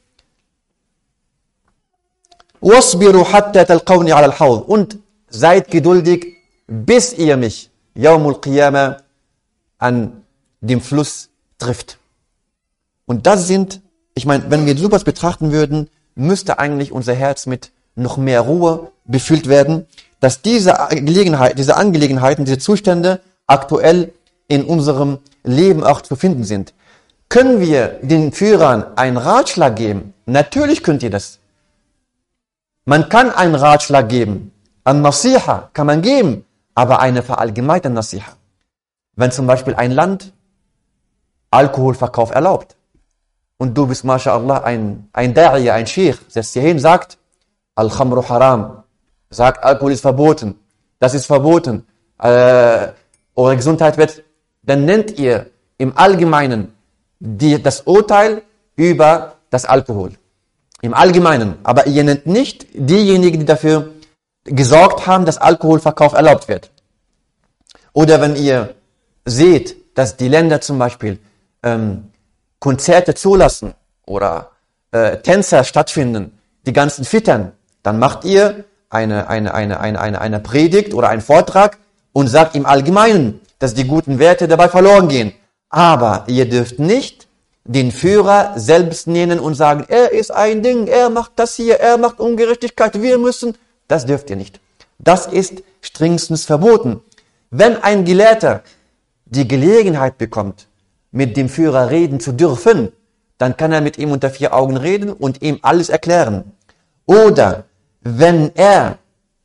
Wasbiru hatta talqawni ala al und seid geduldig, bis ihr mich Yawmul Qiyamah an dem Fluss trifft. Und das sind, ich meine, wenn wir sowas betrachten würden, müsste eigentlich unser Herz mit noch mehr Ruhe befüllt werden, dass diese Gelegenheit, diese Angelegenheiten, diese Zustände aktuell in unserem Leben auch zu finden sind. Können wir den Führern einen Ratschlag geben? Natürlich könnt ihr das. Man kann einen Ratschlag geben. An Nasiha kann man geben, aber eine verallgemeinerte Nasiha. Wenn zum Beispiel ein Land Alkoholverkauf erlaubt und du bist, mashallah, ein, ein Da'iya, ein Sheikh, setzt dir hin, sagt, Al-Khamru haram, sagt, Alkohol ist verboten, das ist verboten, äh, eure Gesundheit wird, dann nennt ihr im Allgemeinen die, das Urteil über das Alkohol. Im Allgemeinen. Aber ihr nennt nicht diejenigen, die dafür gesorgt haben, dass Alkoholverkauf erlaubt wird. Oder wenn ihr seht, dass die Länder zum Beispiel ähm, Konzerte zulassen oder äh, Tänzer stattfinden, die ganzen Fittern, dann macht ihr eine, eine, eine, eine, eine, eine Predigt oder einen Vortrag und sagt im Allgemeinen, dass die guten Werte dabei verloren gehen. Aber ihr dürft nicht den Führer selbst nennen und sagen, er ist ein Ding, er macht das hier, er macht Ungerechtigkeit, wir müssen. Das dürft ihr nicht. Das ist strengstens verboten. Wenn ein Gelehrter die Gelegenheit bekommt, mit dem Führer reden zu dürfen, dann kann er mit ihm unter vier Augen reden und ihm alles erklären. Oder wenn er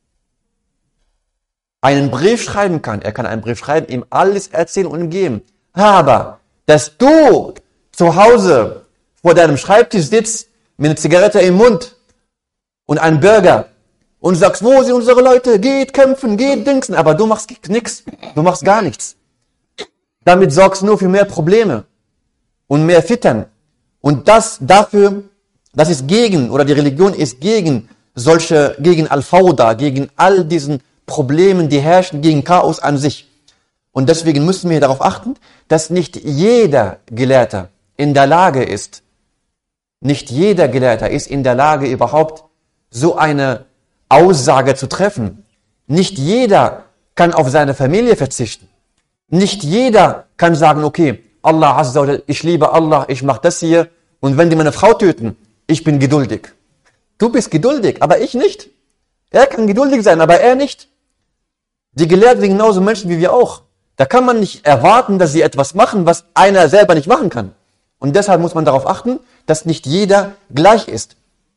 einen Brief schreiben kann, er kann einen Brief schreiben, ihm alles erzählen und ihm geben. Aber, dass du zu Hause vor deinem Schreibtisch sitzt, mit einer Zigarette im Mund und einem Burger und sagst, wo sind unsere Leute? Geht kämpfen, geht dingsen, aber du machst nichts, du machst gar nichts. Damit sorgst du nur für mehr Probleme und mehr Fittern. Und das dafür, das ist gegen, oder die Religion ist gegen solche, gegen Al-Fawda, gegen all diesen Problemen, die herrschen, gegen Chaos an sich. Und deswegen müssen wir darauf achten, dass nicht jeder Gelehrter in der Lage ist, nicht jeder Gelehrter ist in der Lage, überhaupt so eine Aussage zu treffen. Nicht jeder kann auf seine Familie verzichten. Nicht jeder kann sagen, okay, Allah Azza wa ich liebe Allah, ich mache das hier und wenn die meine Frau töten, ich bin geduldig. Du bist geduldig, aber ich nicht. Er kann geduldig sein, aber er nicht. Die Gelehrten sind genauso Menschen wie wir auch. Da kann man nicht erwarten, dass sie etwas machen, was einer selber nicht machen kann. Und deshalb muss man darauf achten, dass nicht jeder gleich ist.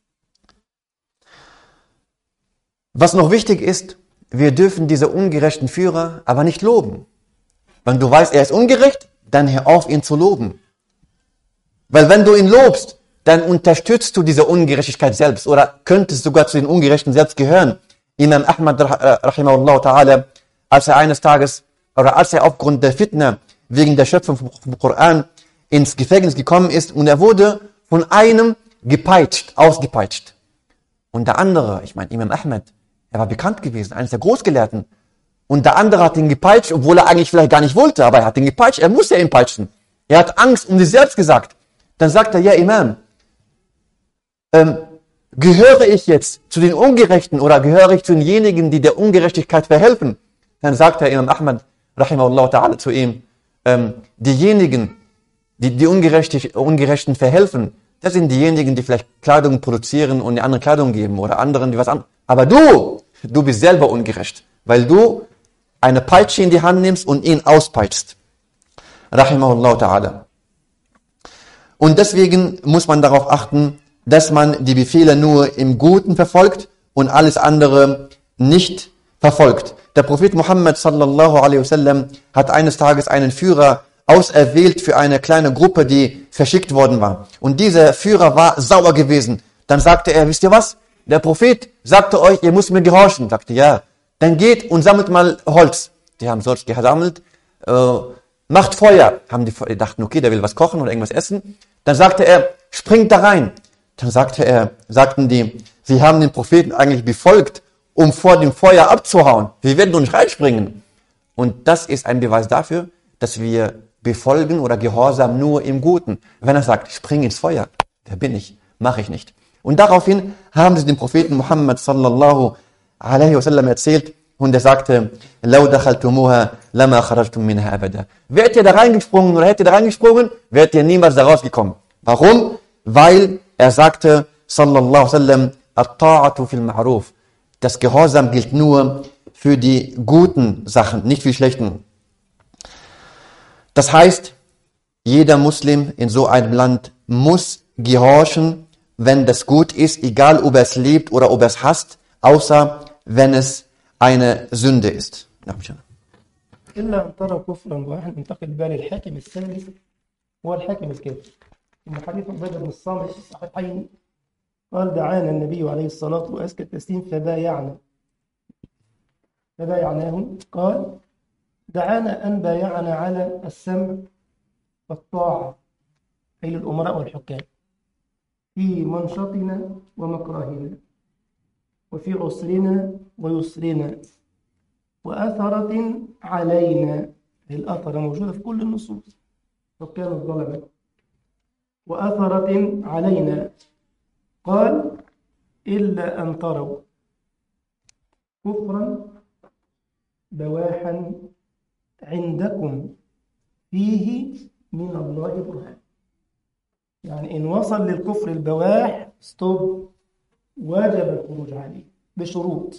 Was noch wichtig ist, wir dürfen diese ungerechten Führer aber nicht loben. Wenn du weißt, er ist ungerecht, dann hör auf, ihn zu loben. Weil wenn du ihn lobst, dann unterstützt du diese Ungerechtigkeit selbst oder könntest sogar zu den Ungerechten selbst gehören. Imam Ahmad, äh, rahimahullah ta'ala, als er eines Tages, oder als er aufgrund der Fitna wegen der Schöpfung vom Koran ins Gefängnis gekommen ist und er wurde von einem gepeitscht, ausgepeitscht. Und der andere, ich meine Imam Ahmad, er war bekannt gewesen, eines der Großgelehrten, und der andere hat ihn gepeitscht, obwohl er eigentlich vielleicht gar nicht wollte, aber er hat ihn gepeitscht, er musste ihn peitschen. Er hat Angst um sich selbst gesagt. Dann sagt er, ja Imam, ähm, gehöre ich jetzt zu den Ungerechten oder gehöre ich zu denjenigen, die der Ungerechtigkeit verhelfen? Dann sagt der Imam Ahmad, rahimahullah ta'ala, zu ihm, ähm, diejenigen, die die Ungerechte, Ungerechten verhelfen, das sind diejenigen, die vielleicht Kleidung produzieren und die andere Kleidung geben oder anderen, die was anderes. Aber du, du bist selber ungerecht, weil du eine Peitsche in die Hand nimmst und ihn auspeitschst. Rahimahullah ta'ala. Und deswegen muss man darauf achten, dass man die Befehle nur im Guten verfolgt und alles andere nicht verfolgt. Der Prophet Muhammad sallallahu alaihi wasallam hat eines Tages einen Führer auserwählt für eine kleine Gruppe, die verschickt worden war. Und dieser Führer war sauer gewesen. Dann sagte er, wisst ihr was? Der Prophet sagte euch, ihr müsst mir gehorchen. Sagte, ja. Dann geht und sammelt mal Holz. Die haben Holz gesammelt. Äh, macht Feuer. Haben die, die dachten, okay, der will was kochen oder irgendwas essen. Dann sagte er, springt da rein. Dann sagte er, sagten die, sie haben den Propheten eigentlich befolgt, um vor dem Feuer abzuhauen. Wir werden doch nicht reinspringen. Und das ist ein Beweis dafür, dass wir befolgen oder gehorsam nur im Guten. Wenn er sagt, spring ins Feuer, wer bin ich? Mache ich nicht. Und daraufhin haben sie dem Propheten Muhammad sallallahu alaihi wasallam erzählt und er sagte, لو دخلتموها لما خرجتم منها أبدا. Wärt ihr da reingesprungen oder hättet ihr da reingesprungen, wärt ihr niemals da rausgekommen. Warum? Weil er sagte, sallallahu alaihi wasallam, at-ta'atu fil ma'ruf. Das Gehorsam gilt nur für die guten Sachen, nicht für die schlechten. Das heißt, jeder Muslim in so einem Land muss gehorchen, wenn das gut ist, egal ob er es liebt oder ob er es hasst, außer wenn es eine Sünde ist. إلا أن ترى كفرا واحد ننتقل بقى للحاكم الثالث هو الحاكم الكافر من حديث عبادة بن الصامت في الصحيحين قال دعانا النبي عليه الصلاة وأزكى التسليم فبايعنا فبايعناه قال دعانا أن بايعنا على السمع والطاعة أي للأمراء والحكام في منشطنا ومكرهنا وفي عسرنا ويسرنا وأثرة علينا الأثرة موجودة في كل النصوص حكام الظلمة وأثرة علينا قال إلا أن تروا كفرا بواحا عندكم فيه من الله برهان يعني إن وصل للكفر البواح ستوب وجب الخروج عليه بشروط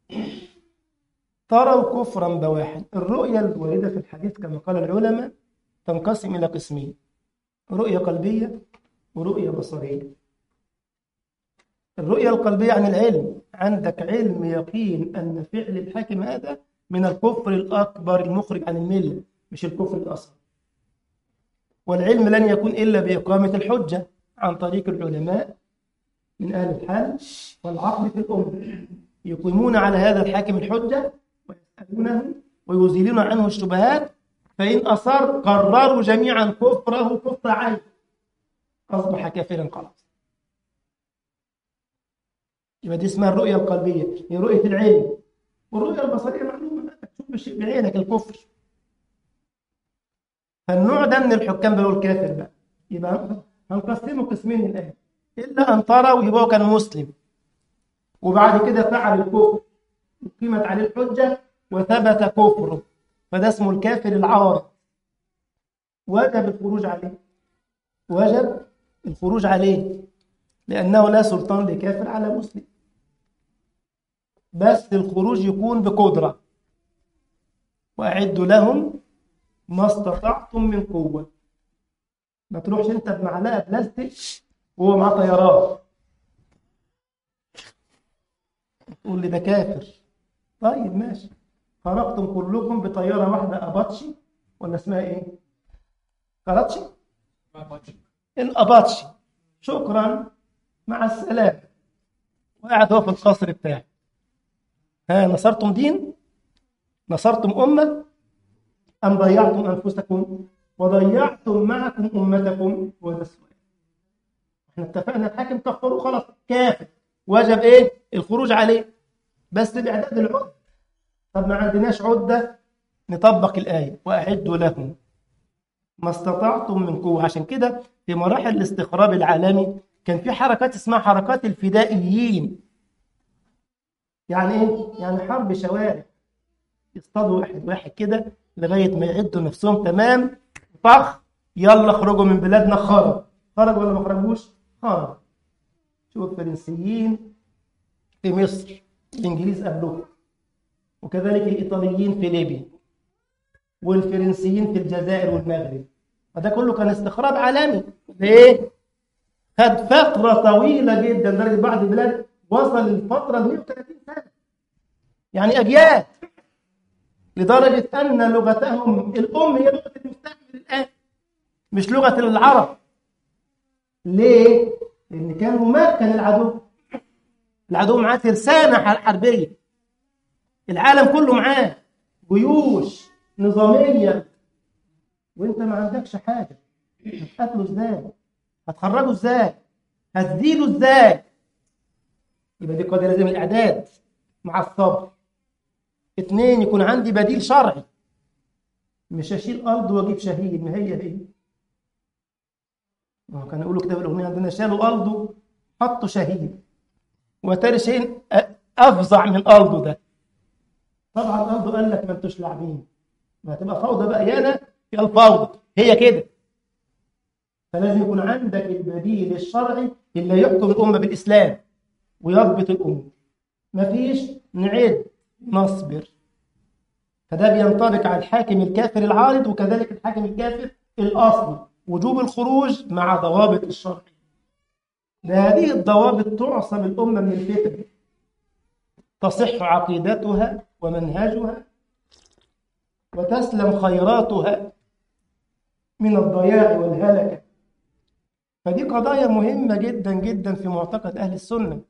تروا كفرا بواحا الرؤية الواردة في الحديث كما قال العلماء تنقسم إلى قسمين رؤية قلبية ورؤية بصرية الرؤية القلبية عن العلم عندك علم يقين أن فعل الحاكم هذا من الكفر الأكبر المخرج عن الملة مش الكفر الأصغر والعلم لن يكون إلا بإقامة الحجة عن طريق العلماء من أهل الحل والعقل في الأمة يقيمون على هذا الحاكم الحجة ويسألونه ويزيلون عنه الشبهات فإن أصر قرروا جميعا كفره كفر عين أصبح كافرا خلاص يبقى دي اسمها الرؤية القلبية هي رؤية العلم والرؤية البصرية معلومة بقى تشوف الشيء بعينك الكفر فالنوع ده من الحكام بيقول كافر بقى يبقى هنقسمه قسمين الآن إلا أن تروا يبقى هو كان مسلم وبعد كده فعل الكفر قيمت عليه الحجة وثبت كفره فده اسمه الكافر العارض وجب الخروج عليه وجب الخروج عليه لأنه لا سلطان لكافر على مسلم بس الخروج يكون بقدرة وأعدوا لهم ما استطعتم من قوة ما تروحش انت بمعلقة بلاستيك وهو معاه طيارات تقول لي ده كافر طيب ماشي خرجتم كلكم بطيارة واحدة أباتشي ولا اسمها ايه؟ كراتشي؟ الأباتشي شكرا مع السلامة وقاعد هو في القصر بتاعي ها نصرتم دين نصرتم أمة أم ضيعتم أنفسكم وضيعتم معكم أمتكم هو ده السؤال احنا اتفقنا الحاكم كفره خلاص كافر وجب ايه الخروج عليه بس بإعداد العدة طب ما عندناش عدة نطبق الآية وأعدوا لهم ما استطعتم من قوة عشان كده في مراحل الاستخراب العالمي كان في حركات اسمها حركات الفدائيين يعني ايه؟ يعني حرب شوارع يصطادوا واحد واحد كده لغاية ما يعدوا نفسهم تمام طخ يلا اخرجوا من بلادنا خرج خرج ولا ما خرجوش؟ خرج شوف الفرنسيين في مصر الإنجليز قبلهم وكذلك الإيطاليين في ليبيا والفرنسيين في الجزائر والمغرب وده كله كان استخراج عالمي ليه؟ خد فترة طويلة جدا لدرجة بعض البلاد وصل الفترة ل 130 سنة يعني أجيال لدرجة أن لغتهم الأم هي لغة المستعمر الآن مش لغة العرب ليه؟ لأن كان ممكن العدو العدو معاه ترسانة حربية العالم كله معاه جيوش نظامية وانت ما عندكش حاجة هتقتله ازاي هتخرجه ازاي هتزيله ازاي يبقى دي قضية لازم الإعداد مع الصبر اتنين يكون عندي بديل شرعي مش أشيل أرض وأجيب شهيد ما هي هي ما كانوا يقولوا كده في الأغنية عندنا شالوا أرضه حطوا شهيد وتاني شيء أفظع من أرضه ده طبعا أرضه قال لك ما انتوش لاعبين ما هتبقى فوضى بقى يا أنا يا الفوضى هي كده فلازم يكون عندك البديل الشرعي اللي يحكم الأمة بالإسلام ويضبط الأمور مفيش نعد نصبر فده بينطبق على الحاكم الكافر العارض وكذلك الحاكم الكافر الأصلي وجوب الخروج مع ضوابط الشرع بهذه الضوابط تعصم الأمة من الفتن تصح عقيدتها ومنهجها وتسلم خيراتها من الضياع والهلكة فدي قضايا مهمة جدا جدا في معتقد أهل السنة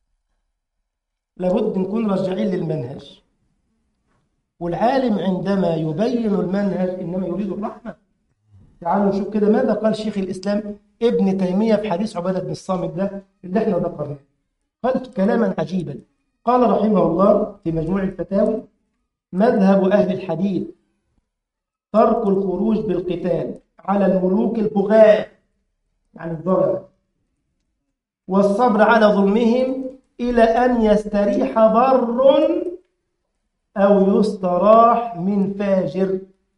لابد نكون راجعين للمنهج والعالم عندما يبين المنهج إنما يريد الرحمة تعالوا نشوف كده ماذا قال شيخ الإسلام ابن تيمية في حديث عبادة بن الصامت ده اللي احنا ذكرناه قال كلاما عجيبا قال رحمه الله في مجموع الفتاوي مذهب أهل الحديث ترك الخروج بالقتال على الملوك البغاة يعني الظلمة والصبر على ظلمهم إلى أن يستريح بر أو يستراح من فاجر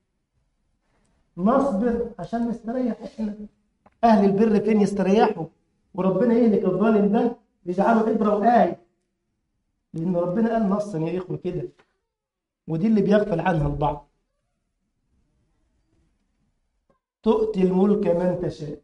نصبر عشان نستريح احنا أهل البر فين يستريحوا وربنا يهلك الظالم ده يجعله عبرة وآية لأن ربنا قال نصا يا إخوة كده ودي اللي بيغفل عنها البعض تؤتي الملك من تشاء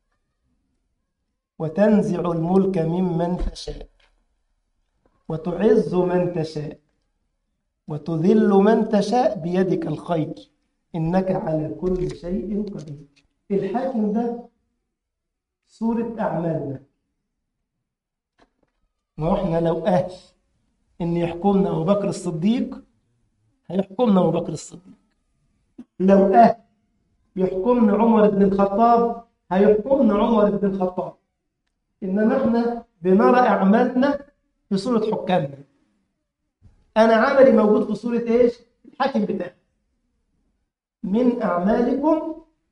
وتنزع الملك ممن تشاء وتعز من تشاء وتذل من تشاء بيدك الخير إنك على كل شيء قدير الحاكم ده صورة أعمالنا وإحنا لو أهل إن يحكمنا أبو بكر الصديق هيحكمنا أبو بكر الصديق لو أهل يحكمنا عمر بن الخطاب هيحكمنا عمر بن الخطاب إنما إحنا بنرى أعمالنا في صورة حكامنا أنا عملي موجود في صورة إيش؟ الحاكم بتاعي من أعمالكم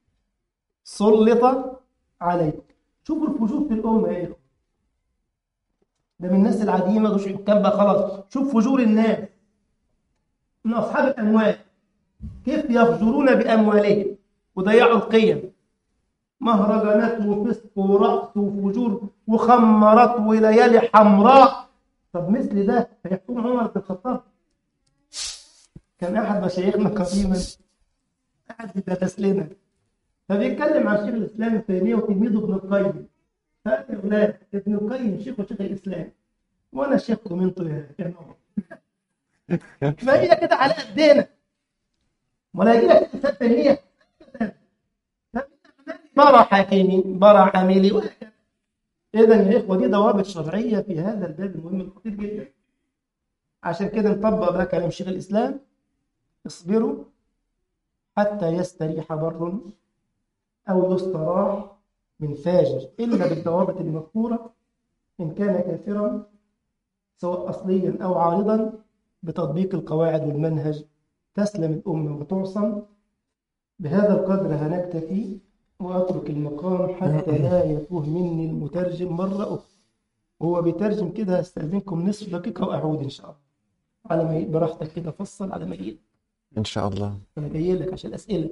سلط عليكم شوفوا الفجور في الأمة يا إخوة ده من الناس العاديين ما دوش حكام بقى خلاص شوف فجور الناس من أصحاب الأموال كيف يفجرون بأموالهم وضيعوا القيم مهرجانات وفسق ورقص وفجور وخمرات وليالي حمراء طب مثل ده هيحكم عمر بن الخطاب كان أحد مشايخنا قديما قاعد بيدرس لنا فبيتكلم عن شيخ الإسلام ابن تيمية وتلميذه ابن القيم فقال يا أولاد ابن القيم شيخ وشيخ الإسلام وأنا شيخكم أنتوا يا يا نور فهي كده على قدنا ولا يجي لك ابن تيمية برا حاكمي برا عاملي وهكذا إذا يا إخوة دي ضوابط شرعية في هذا الباب المهم الخطير جدا عشان كده نطبق بقى كلام شيخ الإسلام اصبروا حتى يستريح بر أو يستراح من فاجر إلا بالضوابط المذكورة إن كان كافرا سواء أصليا أو عارضا بتطبيق القواعد والمنهج تسلم الأمة وتعصم بهذا القدر هنكتفي وأترك المقام حتى لا يتوه مني المترجم مرة أخرى وهو بيترجم كده هستأذنكم نصف دقيقة وأعود إن شاء الله على ما ي- براحتك كده فصل على ما يجي إن شاء الله. انا جاي لك عشان الاسئله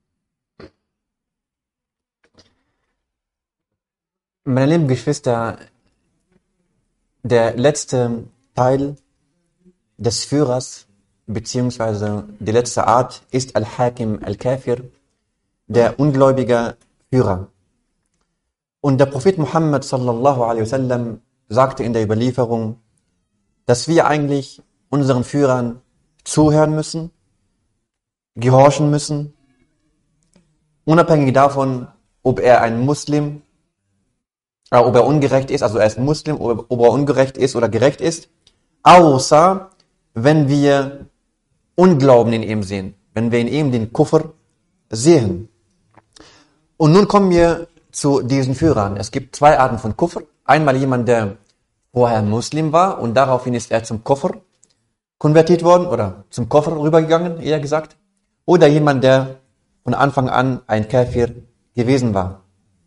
Meine lieben Geschwister, der letzte Teil des Führers, beziehungsweise die letzte Art, ist Al-Hakim Al-Kafir, der ungläubige Führer. Und der Prophet Muhammad sallallahu alaihi wasallam sagte in der Überlieferung, dass wir eigentlich unseren Führern zuhören müssen, gehorchen müssen, unabhängig davon, ob er ein Muslim äh, ob er ungerecht ist, also er ist Muslim, ob, ob er ungerecht ist oder gerecht ist, außer wenn wir Unglauben in ihm sehen, wenn wir in ihm den Kuffer sehen. Und nun kommen wir zu diesen Führern. Es gibt zwei Arten von Kuffer. Einmal jemand, der vorher Muslim war und daraufhin ist er zum Kuffer konvertiert worden oder zum Koffer rübergegangen, eher gesagt. Oder jemand, der von Anfang an ein Kafir gewesen war.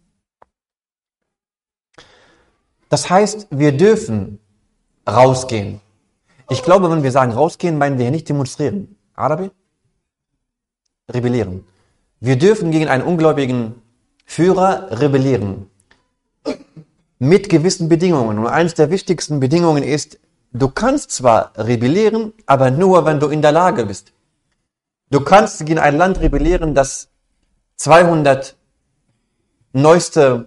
Das heißt, wir dürfen rausgehen. Ich glaube, wenn wir sagen rausgehen, meinen wir hier nicht demonstrieren. Arabi? Rebellieren. Wir dürfen gegen einen ungläubigen Führer rebellieren. Mit gewissen Bedingungen. Und eines der wichtigsten Bedingungen ist, du kannst zwar rebellieren, aber nur, wenn du in der Lage bist. Du kannst gegen ein Land rebellieren, das 200 neueste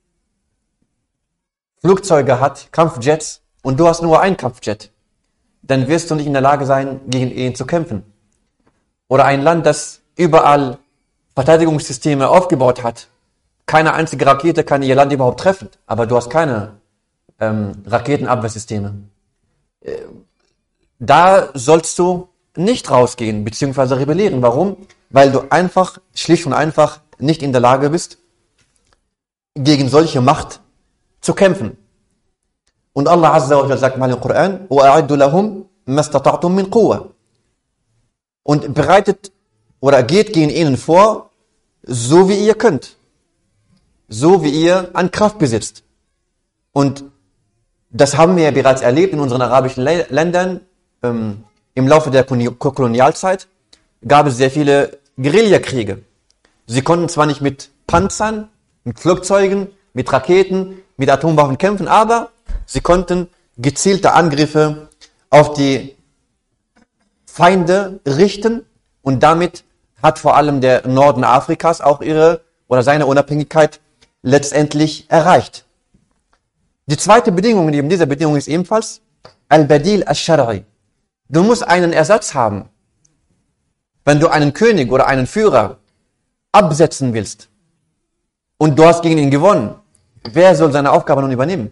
Flugzeuge hat, Kampfjets, und du hast nur ein Kampfjet, dann wirst du nicht in der Lage sein, gegen ihn zu kämpfen. Oder ein Land, das überall Verteidigungssysteme aufgebaut hat. Keine einzige Rakete kann ihr Land überhaupt treffen, aber du hast keine ähm, Raketenabwehrsysteme. Äh, Da sollst du nicht rausgehen bzw. rebellieren. Warum? Weil du einfach, schlicht und einfach nicht in der Lage bist, gegen solche Macht zu kämpfen. Und Allah Azza wa Jalla sagt mal im Koran, وَأَعِدُّ لَهُمْ مَا اسْتَطَعْتُم مِّن قُوَّةٍ Und bereitet oder geht gegen ihnen vor, so wie ihr könnt. So wie ihr an Kraft besitzt. Und das haben wir ja bereits erlebt in unseren arabischen Le Ländern. Ähm, Im Laufe der Koloni- Kolonialzeit gab es sehr viele Guerillakriege. Sie konnten zwar nicht mit Panzern, mit Flugzeugen, mit Raketen, mit Atomwaffen kämpfen, aber sie konnten gezielte Angriffe auf die Feinde richten und damit hat vor allem der Norden Afrikas auch ihre oder seine Unabhängigkeit letztendlich erreicht. Die zweite Bedingung neben dieser Bedingung ist ebenfalls Al-Badil al-Shara'i. Du musst einen Ersatz haben. Wenn du einen König oder einen Führer absetzen willst und du hast gegen ihn gewonnen, wer soll seine Aufgabe nun übernehmen?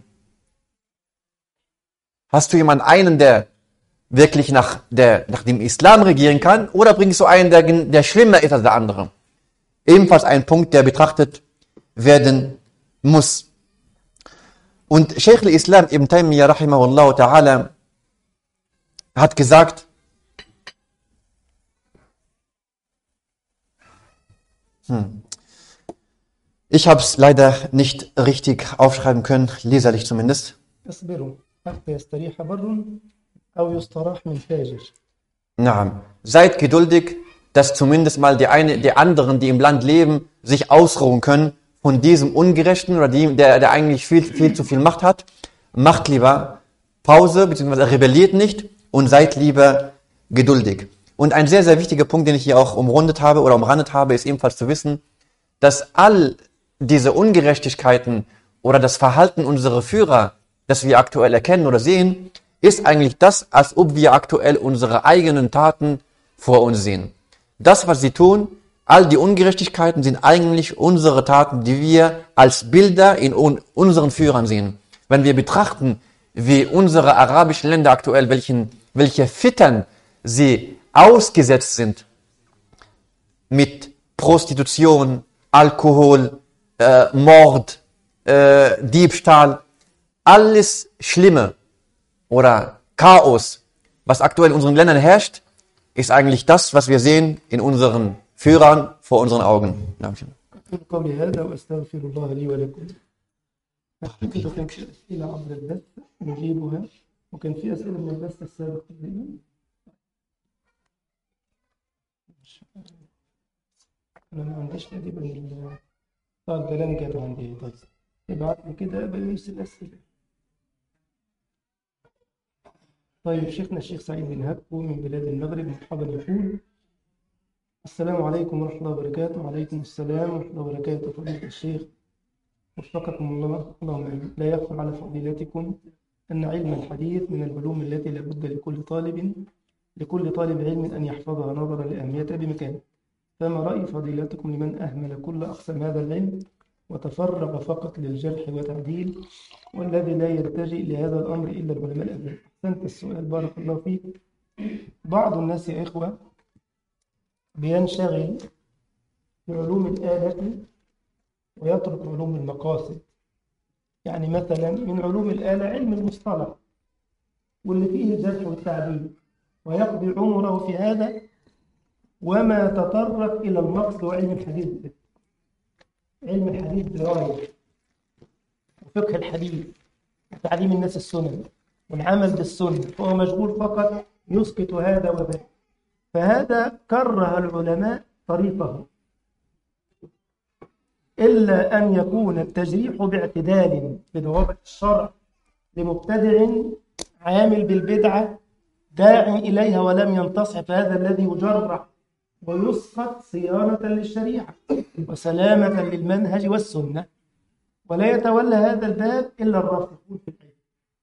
Hast du jemanden einen, der wirklich nach, der, nach dem Islam regieren kann oder bringst du einen, der, der schlimmer ist als der andere? Ebenfalls ein Punkt, der betrachtet werden muss. Und Sheikh al-Islam Ibn Taymiyyah rahimahullah ta'ala hat gesagt, hm, ich habe es leider nicht richtig aufschreiben können, leserlich zumindest. اصبروا حتى يستريح بر أو يستراح من فاجر Na, seid geduldig, dass zumindest mal die, eine, die anderen, die im Land leben, sich ausruhen können von diesem Ungerechten oder die, der, der eigentlich viel, viel zu viel Macht hat. Macht lieber Pause, beziehungsweise rebelliert nicht und seid lieber geduldig. Und ein sehr, sehr wichtiger Punkt, den ich hier auch umrundet habe oder umrandet habe, ist ebenfalls zu wissen, dass all diese Ungerechtigkeiten oder das Verhalten unserer Führer, das wir aktuell erkennen oder sehen, ist eigentlich das, als ob wir aktuell unsere eigenen Taten vor uns sehen. Das, was sie tun, all die Ungerechtigkeiten sind eigentlich unsere Taten, die wir als Bilder in un unseren Führern sehen. Wenn wir betrachten, wie unsere arabischen Länder aktuell, welchen, welche Fittern sie ausgesetzt sind mit Prostitution, Alkohol, äh, Mord, äh, Diebstahl, alles Schlimme oder Chaos, was aktuell in unseren Ländern herrscht, ist eigentlich das, was wir sehen in unseren Führern vor unseren Augen. Dankeschön. أقول قولي هذا وأستغفر الله لي ولكم أعتقد كان في أسئلة عبر البث نجيبها وكان في أسئلة من البث السابق تقريبا انا ما عنديش تقريبا ال- اه البرامج اللي عندي طيب ابعت لي كده بقيس الاسئله طيب شيخنا الشيخ سعيد بن هبكو من بلاد المغرب مرحبا يقول السلام عليكم ورحمة الله وبركاته وعليكم السلام ورحمة الله وبركاته فضيلة الشيخ وفقكم الله اللهم آمين لا يخفى على فضيلتكم أن علم الحديث من العلوم التي لا بد لكل طالب لكل طالب علم أن يحفظها نظرا لأهميتها بمكانه فما رأي فضيلتكم لمن أهمل كل أقسام هذا العلم وتفرغ فقط للجرح وتعديل والذي لا يلتجئ لهذا الأمر إلا العلماء الأبناء أحسنت السؤال بارك الله فيك بعض الناس يا إخوة بينشغل بعلوم الآلة ويترك علوم المقاصد يعني مثلا من علوم الآلة علم المصطلح واللي فيه الجرح والتعديل ويقضي عمره في هذا وما تطرق إلى المقصد وعلم الحديث علم الحديث دراية وفقه الحديث وتعليم الناس السنن والعمل بالسنة فهو مشغول فقط يسقط هذا وذاك فهذا كره العلماء طريقه إلا أن يكون التجريح باعتدال بضوابط الشرع لمبتدع عامل بالبدعة داع إليها ولم ينتصح فهذا الذي يجرح ويسقط صيانة للشريعة وسلامة للمنهج والسنة ولا يتولى هذا الباب إلا الراسخون في العلم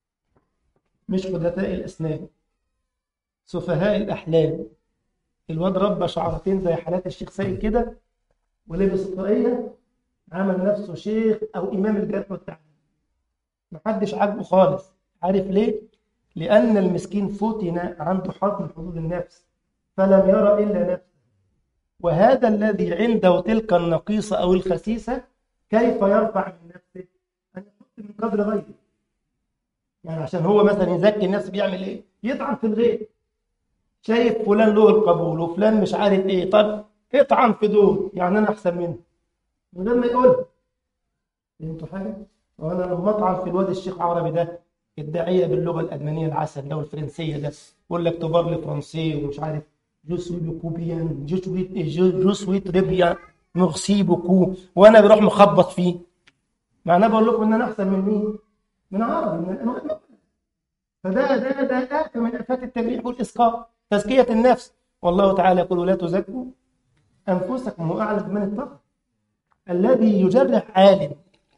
مش حدثاء الأسنان سفهاء الأحلام الواد ربى شعرتين زي حالات الشيخ سيد كده ولبس طاقية عمل نفسه شيخ أو إمام الجرح والتعديل محدش عاجبه خالص عارف ليه؟ لأن المسكين فتن عنده حظ من حظوظ النفس فلم يرى إلا نفسه وهذا الذي عنده تلك النقيصة أو الخسيسة كيف يرفع من نفسه؟ أن يحط من قدر غيره يعني عشان هو مثلا يزكي النفس بيعمل إيه؟ يطعن في الغير شايف فلان له القبول وفلان مش عارف إيه طب اطعن في دول يعني أنا أحسن منه من غير ما يقول فهمتوا حاجة؟ وأنا لما أطعن في الواد الشيخ عربي ده الداعية باللغة الألمانية العسل ده والفرنسية ده يقول لك تبارلي فرنسي ومش عارف جو سوي بوكو بيان جو سوي جو, جو سوي تري بيان ميرسي بوكو وانا بروح مخبط فيه معناه بقول لكم ان انا احسن من مين؟ من عربي من الألمان. فده ده ده آفة من آفات التجريح والإسقاط تزكية النفس والله تعالى يقول لا تزكوا أنفسكم هو أعلم بمن اتقى الذي يجرح عالم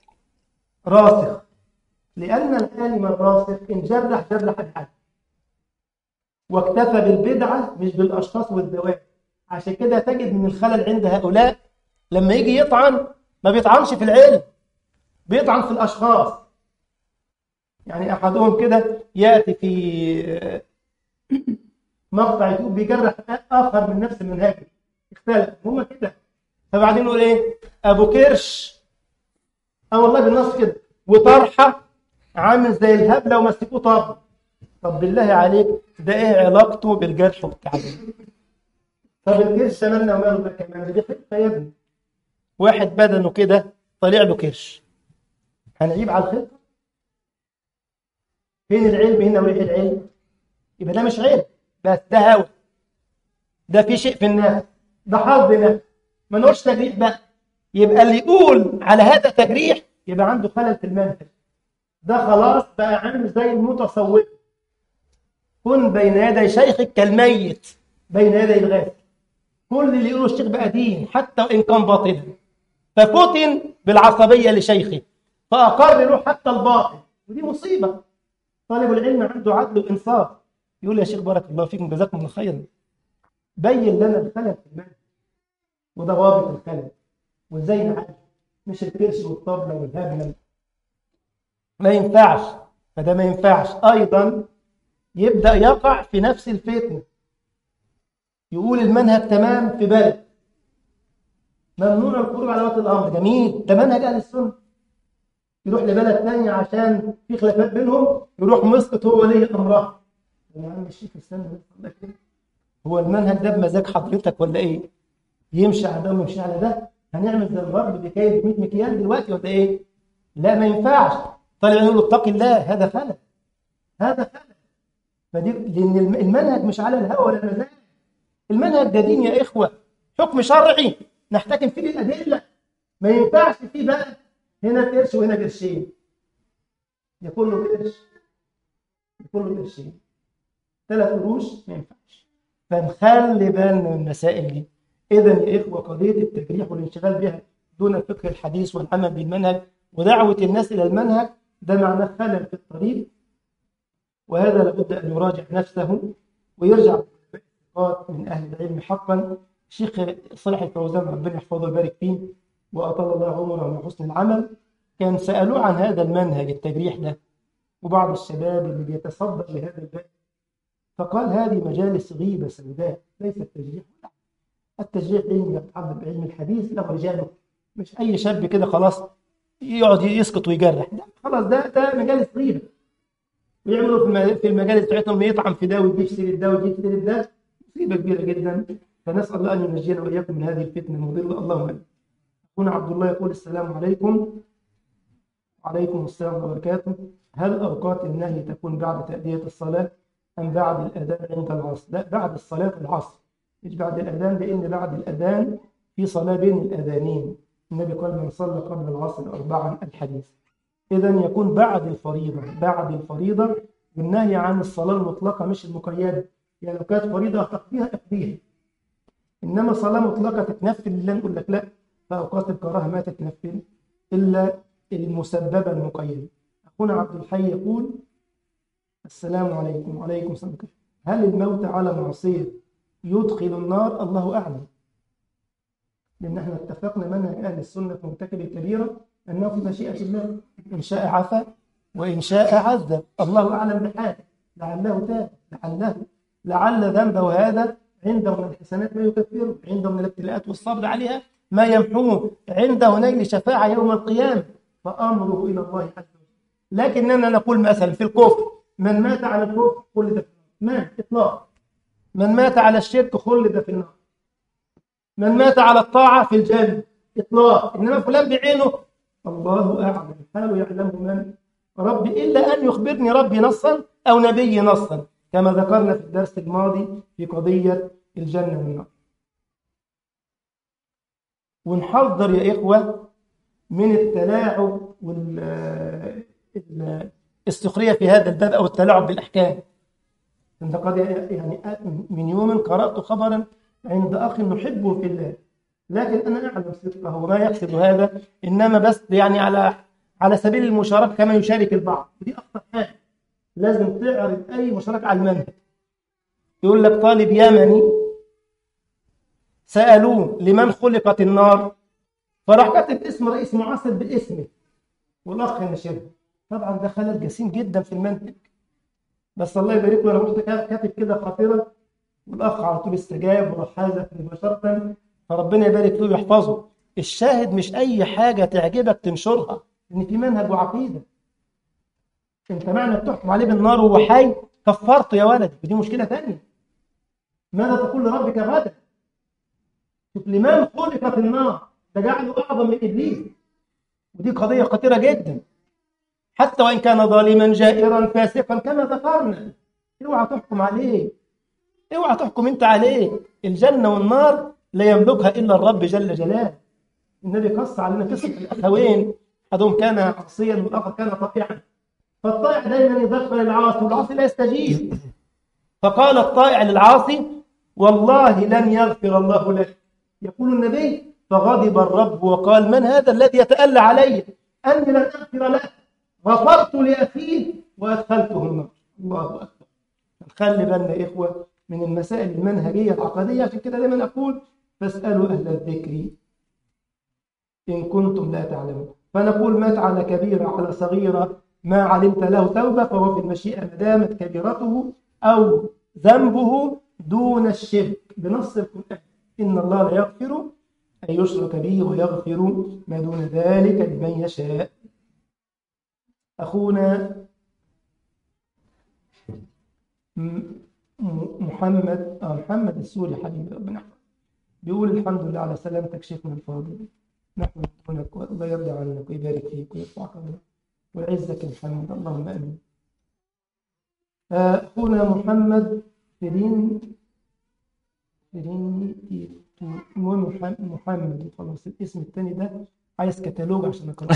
راسخ لأن العالم الراسخ إن جرح جرح الحد واكتفى بالبدعة مش بالأشخاص والدواب عشان كده تجد من الخلل عند هؤلاء لما يجي يطعن ما بيطعنش في العلم بيطعن في الأشخاص يعني أحدهم كده يأتي في مقطع يوتيوب بيجرح آخر من نفس المنهج اختلف هم كده فبعدين يقول إيه أبو كرش أه والله بالنص كده وطرحة عامل زي الهبلة ومسكوه طب طب بالله عليك ده ايه علاقته بالجرح والتعديل طب الكرش مالنا وماله ده كمان دي خفه يا ابني واحد بدنه كده طالع له كرش هنعيب على الخلقه فين العلم هنا وريح العلم يبقى ده مش علم بس ده هوى ده في شيء في الناس ده حظ نفس ما نقولش تجريح بقى يبقى اللي يقول على هذا تجريح يبقى عنده خلل في المنهج ده خلاص بقى عامل زي المتصوف كن بين يدي شيخك كالميت بين يدي الغاسل كل اللي يقوله الشيخ بقى دين حتى وان كان باطلا ففتن بالعصبيه لشيخه فاقر له حتى الباطل ودي مصيبه طالب العلم عنده عدل وانصاف يقول يا شيخ بارك الله فيكم جزاكم الله خيرا بين لنا الخلل في المنهج وضوابط الخلل وازاي نعالج مش الكرش والطبله والهبله ما ينفعش فده ما ينفعش ايضا يبدا يقع في نفس الفتنه يقول المنهج تمام في بلد ممنوع الخروج على وقت الامر جميل ده منهج اهل السنه يروح لبلد ثانيه عشان في خلافات بينهم يروح مسقط هو ولي امرها يا عم الشيخ استنى هو المنهج ده بمزاج حضرتك ولا ايه؟ يمشي على ده ويمشي على ده هنعمل زي الغرب بكاية 100 مكيال دلوقتي ولا ايه؟ لا ما ينفعش طالع يقول له اتق الله هذا خلل هذا خلل فدي لان المنهج مش على الهوى ولا المزاج المنهج ده دين يا إخوة حكم شرعي نحتكم فيه للأدلة ما ينفعش فيه بقى هنا قرش وهنا قرشين يكون له قرش يكون له قرشين ثلاث قروش ما ينفعش فنخلي بالنا من المسائل دي إذا يا إخوة قضية التجريح والانشغال بها دون الفقه الحديث والعمل بالمنهج ودعوة الناس إلى المنهج ده معناه خلل في الطريق وهذا لابد أن يراجع نفسه ويرجع من أهل العلم حقا الشيخ صالح الفوزان ربنا يحفظه ويبارك فيه وأطال الله عمره على حسن العمل كان سألوه عن هذا المنهج التجريح ده وبعض الشباب اللي بيتصدر لهذا الباب فقال هذه مجالس غيبة سوداء ليس التجريح التجريح علم يتعلم بعلم الحديث له رجاله مش أي شاب كده خلاص يقعد يسقط ويجرح لا خلاص ده ده مجالس غيبة ويعملوا في المجالس بتاعتهم يطعم في ده ويجيب سيرة ده ويجيب سيرة ده مصيبة كبيرة جدا فنسأل الله أن ينجينا وإياكم من هذه الفتنة المضلة اللهم آمين هنا عبد الله يقول السلام عليكم وعليكم السلام ورحمة الله وبركاته هل أوقات النهي تكون بعد تأدية الصلاة أم بعد الأذان عند العصر؟ لا بعد الصلاة العصر مش بعد الأذان لأن بعد الأذان في صلاة بين الأذانين النبي قال من صلى قبل العصر أربعا الحديث إذا يكون بعد الفريضة بعد الفريضة والنهي عن الصلاة المطلقة مش المقيدة يعني لو كانت فريضة تقضيها اقضيها إنما صلاة مطلقة تتنفل لله نقول لك لا فأوقات الكراهة ما تتنفل إلا المسببة المقيدة أخونا عبد الحي يقول السلام عليكم وعليكم السلام هل الموت على معصية يدخل النار الله أعلم لأن احنا اتفقنا منهج أهل السنة في مرتكب الكبيرة أنه في مشيئة الله إن شاء عفا وإن شاء عذب الله أعلم بحاله لعله تاب لعله لعل ذنبه هذا عنده من الحسنات ما يكفره عنده من الابتلاءات والصبر عليها ما يمحوه عنده نيل شفاعة يوم القيامة فأمره إلى الله عز وجل لكننا نقول مثلا في الكفر من مات على الكفر خلد في النار مات إطلاق من مات على الشرك خلد في النار من مات على الطاعة في الجنة إطلاق إنما فلان بعينه الله أعلم حاله يعلمه من ربي إلا أن يخبرني ربي نصا أو نبي نصا كما ذكرنا في الدرس الماضي في قضية الجنة والنار ونحذر يا إخوة من التلاعب والسخرية في هذا الباب أو التلاعب بالأحكام عند قد يعني من يوم قرأت خبرا عند أخ نحبه في الله لكن أنا أعلم صدقه وما يقصد هذا إنما بس يعني على على سبيل المشاركة كما يشارك البعض ودي أخطر حاجة لازم تعرض أي مشاركة على المنهج يقول لك طالب يمني سألوه لمن خلقت النار فراح كاتب اسم رئيس معاصر باسمه والأخ نشره طبعا ده خلل جسيم جدا في المنهج بس الله يبارك له انا كنت كاتب كده خاطره والاخ على طول استجاب وراح حازف مباشره فربنا يبارك له ويحفظه الشاهد مش اي حاجه تعجبك تنشرها ان في منهج وعقيده انت معنى بتحكم عليه بالنار وهو حي كفرته يا ولدي ودي مشكله ثانيه ماذا تقول لربك غدا شوف لمن خلقت النار ده جعله اعظم من ابليس ودي قضيه خطيره جدا حتى وإن كان ظالما جائرا فاسقا كما ذكرنا اوعى تحكم عليه اوعى تحكم انت عليه الجنة والنار لا يملكها إلا الرب جل جلاله النبي قص علينا قصة الأخوين أحدهم كان عصيا والآخر كان طائعا فالطائع دائما يذكر العاصي والعاصي لا يستجيب فقال الطائع للعاصي والله لن يغفر الله لك يقول النبي فغضب الرب وقال من هذا الذي يتألى علي أني لن أغفر له غفرت لأخيه وأدخلته النار الله أكبر خلي بالنا يا إخوة من المسائل المنهجية العقدية عشان كده دايما أقول فاسألوا أهل الذكر إن كنتم لا تعلمون فنقول مات على كبيرة على صغيرة ما علمت له توبة فهو في المشيئة ما دامت كبيرته أو ذنبه دون الشرك بنص القرآن إن الله لا يغفر أن يشرك به ويغفر ما دون ذلك لمن يشاء أخونا محمد آه محمد السوري حبيبي ربنا يحفظه بيقول الحمد لله على سلامتك شيخنا الفاضل نحن نحمدك والله يرضى عنك ويبارك فيك ويرفعك الله ويعزك الحمد اللهم امين أخونا محمد في دين ريني تيتو المهم محم- محمد وخلاص الاسم التاني ده عايز كتالوج عشان اقراه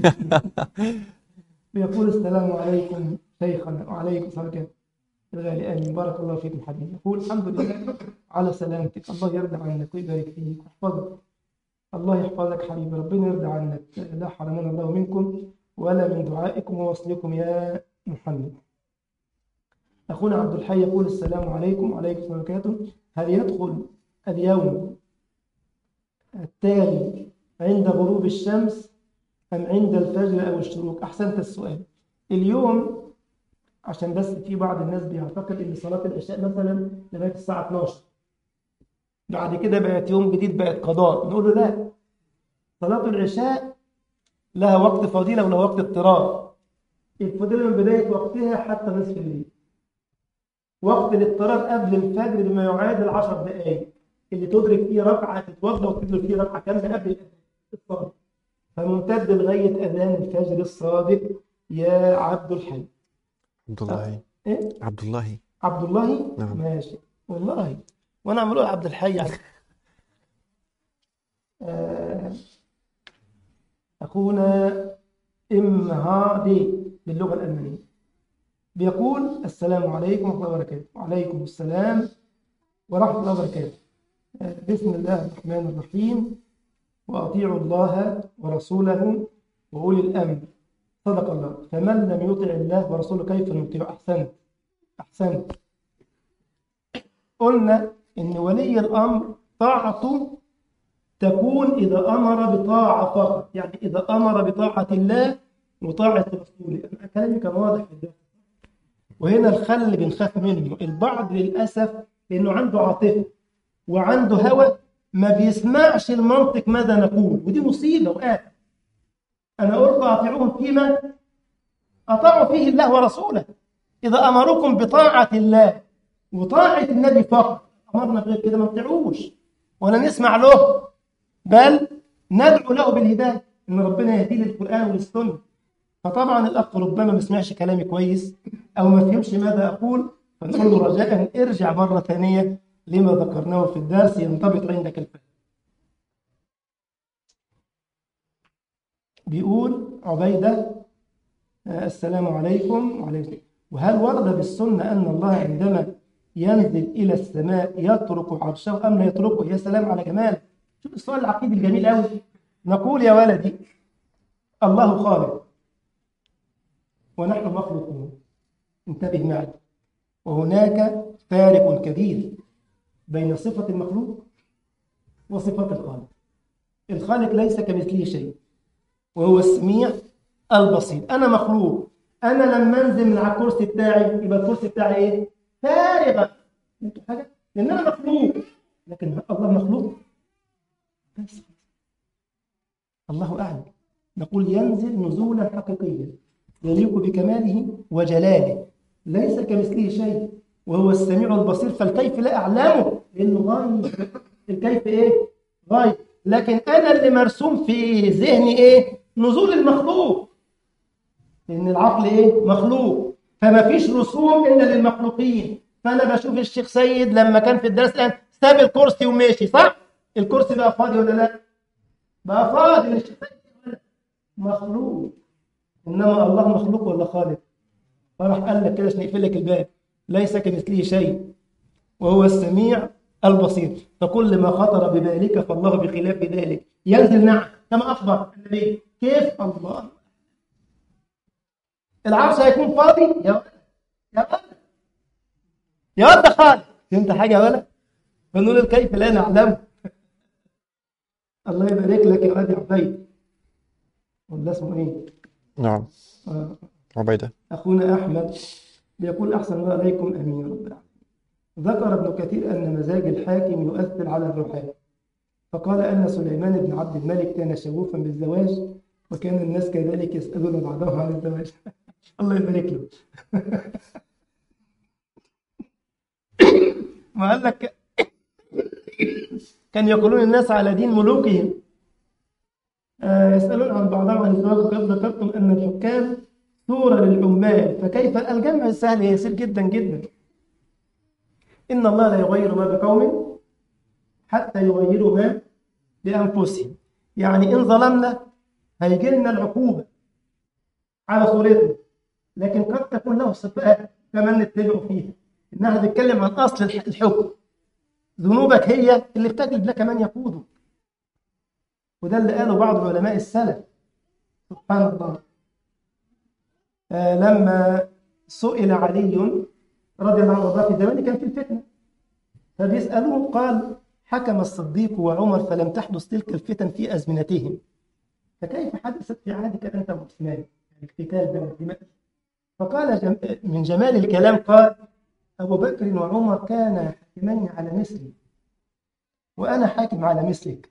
بيقول السلام عليكم شيخنا وعليكم السلام عليكم الغالي امين بارك الله فيكم حبيبي يقول الحمد لله على سلامتك الله يرضى عنك ويبارك فيك ويحفظك الله يحفظك حبيبي ربنا يرضى عنك لا حرمنا الله منكم ولا من دعائكم ووصلكم يا محمد أخونا عبد الحي يقول السلام عليكم وعليكم السلام وبركاته هل يدخل اليوم التالي عند غروب الشمس أم عند الفجر أو الشروق أحسنت السؤال اليوم عشان بس في بعض الناس بيعتقد إن صلاة العشاء مثلا لغاية الساعة 12 بعد كده بقت يوم جديد بقت قضاء نقول له لا صلاة العشاء لها وقت فضيلة ولها وقت اضطرار الفضيلة من بداية وقتها حتى نصف الليل وقت الاضطرار قبل الفجر بما يعادل 10 دقائق اللي تدرك فيه ركعة تتوضا وتدرك فيه ركعة كاملة قبل الصلاة فممتد لغاية أذان الفجر الصادق يا عبد الحي عبد الله إيه؟ عبد الله عبد الله نعم. ماشي والله وانا عم اقول عبد الحي يعني. آه، اخونا ام هادي باللغه الالمانيه بيقول السلام عليكم ورحمه الله وبركاته وعليكم السلام ورحمه الله وبركاته آه، بسم الله الرحمن الرحيم واطيعوا الله ورسوله واولي الامر صدق الله فمن لم يطع الله ورسوله كيف نطيع احسنت احسنت قلنا إن ولي الأمر طاعته تكون إذا أمر بطاعة فقط يعني إذا أمر بطاعة الله وطاعة رسوله أنا كلامي كان واضح في ده وهنا الخل اللي بنخاف منه البعض للأسف لأنه عنده عاطفة وعنده هوى ما بيسمعش المنطق ماذا نقول ودي مصيبة وآفة أنا قلت أطيعوهم فيما أطاعوا فيه الله ورسوله إذا أمركم بطاعة الله وطاعة النبي فقط أمرنا بغير كده ما نطيعوش ولا نسمع له بل ندعو له بالهداية إن ربنا يهديه للقرآن وللسنة فطبعا الأخ ربما ما سمعش كلامي كويس أو ما فهمش ماذا أقول فنقول له رجاء ارجع مرة ثانية لما ذكرناه في الدرس ينضبط عندك الفهم بيقول عبيدة آه، السلام عليكم وعليكم السلام وهل ورد بالسنة أن الله عندما ينزل إلى السماء يترك عرشه أم لا يتركه يا سلام على جمال شوف السؤال العقيدي الجميل أوي نقول يا ولدي الله خالق ونحن مخلوقون انتبه معي وهناك فارق كبير بين صفة المخلوق وصفة الخالق الخالق ليس كمثله شيء وهو السميع البصير أنا مخلوق أنا لما أنزل من على الكرسي بتاعي يبقى الكرسي بتاعي إيه؟ فارغة انتوا حاجة؟ لأن أنا مخلوق لكن الله مخلوق بس الله أعلم نقول ينزل نزولا حقيقيا يليق بكماله وجلاله ليس كمثله شيء وهو السميع البصير فالكيف لا أعلمه لأنه غايب الكيف إيه؟ غايب لكن أنا اللي مرسوم في ذهني إيه؟ نزول المخلوق لأن العقل إيه؟ مخلوق فما فيش رسوم إلا للمخلوقين فأنا بشوف الشيخ سيد لما كان في الدرس الآن ساب الكرسي ومشي صح؟ الكرسي بقى فاضي ولا لا؟ بقى فاضي للشيخ سيد مخلوق إنما الله مخلوق ولا خالق؟ فراح قال لك كده عشان يقفل لك الباب ليس كمثله شيء وهو السميع البصير فكل ما خطر ببالك فالله بخلاف ذلك ينزل نعم كما أخبر النبي كيف الله العرش هيكون فاضي يا ولد يا ولد يا ولد خالد فهمت حاجة يا ولد فنقول الكيف لا نعلم الله يبارك لك يا ولد يا عبيد ولا اسمه ايه نعم آه. عبيدة أخونا أحمد بيقول أحسن الله عليكم أمين يا رب العالمين ذكر ابن كثير أن مزاج الحاكم يؤثر على الرحاة فقال أن سليمان بن عبد الملك كان شغوفا بالزواج وكان الناس كذلك يسألون بعضهم عن الزواج الله يبارك له ما قال لك كان يقولون الناس على دين ملوكهم آه، يسألون عن بعضهم عن الزواج وقد ذكرتم أن الحكام صورة للعمال فكيف الجمع سهل يسير جدا جدا إن الله لا يغير ما بقوم حتى يغيروا ما بأنفسهم يعني إن ظلمنا هيجي لنا العقوبة على صورتنا لكن قد تكون له صفات كمان نتبعوا فيها إنها تتكلم عن أصل الح- الحكم ذنوبك هي اللي بتجلب لك من يقودك وده اللي قاله بعض علماء السلف سبحان الله آه لما سئل علي رضي الله عنه وارضاه في زمان كان في الفتنه فبيسالوه قال حكم الصديق وعمر فلم تحدث تلك الفتن في ازمنتهم فكيف حدثت في عهدك انت وعثمان الاقتتال بين الدماء فقال جم... من جمال الكلام قال ابو بكر وعمر كانا حاكمين على مثلي وانا حاكم على مثلك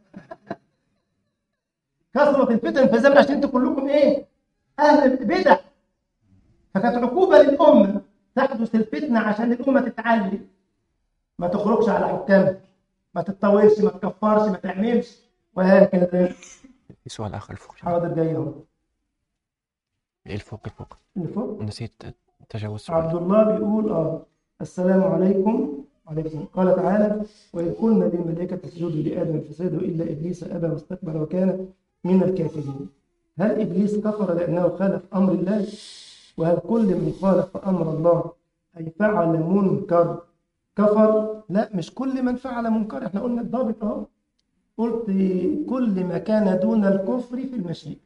كثرت الفتن في الزمن عشان انتوا كلكم ايه اهل بدع فكانت عقوبه للامه تحدث الفتنه عشان الامه تتعلم ما تخرجش على حكامها ما تتطولش ما تكفرش ما تعملش وهكذا في سؤال آخر الفوق حاضر جاي اهو إيه الفوق الفوق اللي فوق نسيت تجاوز السؤال عبد الله بيقول اه السلام عليكم وعليكم قال تعالى وإذ قلنا للملائكة اسجدوا لآدم فسجدوا إلا إبليس أبى واستكبر وكان من الكافرين هل إبليس كفر لأنه خالف أمر الله وهل كل من خالف أمر الله أي فعل منكر كفر لا مش كل من فعل منكر احنا قلنا الضابط اهو قلت كل ما كان دون الكفر في المشيئة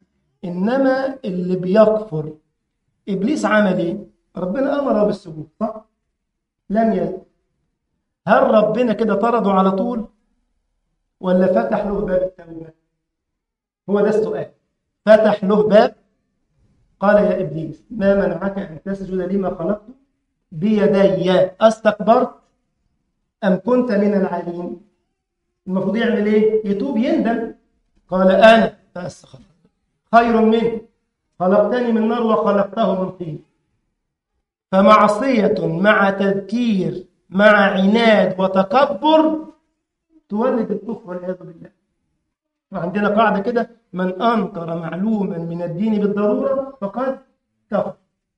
إنما اللي بيكفر إبليس عمل إيه؟ ربنا أمره بالسجود صح؟ لم يزل هل ربنا كده طرده على طول ولا فتح له باب التوبة؟ هو ده السؤال فتح له باب قال يا إبليس ما منعك أن تسجد لما خلقت بيدي أستكبرت أم كنت من العالين المفروض يعمل إيه؟ يتوب يندم قال أنا فأستغفر خير منه خلقتني من نار وخلقته من طين فمعصية مع تذكير مع عناد وتكبر تولد الكفر والعياذ بالله وعندنا قاعدة كده من أنكر معلوما من الدين بالضرورة فقد كفر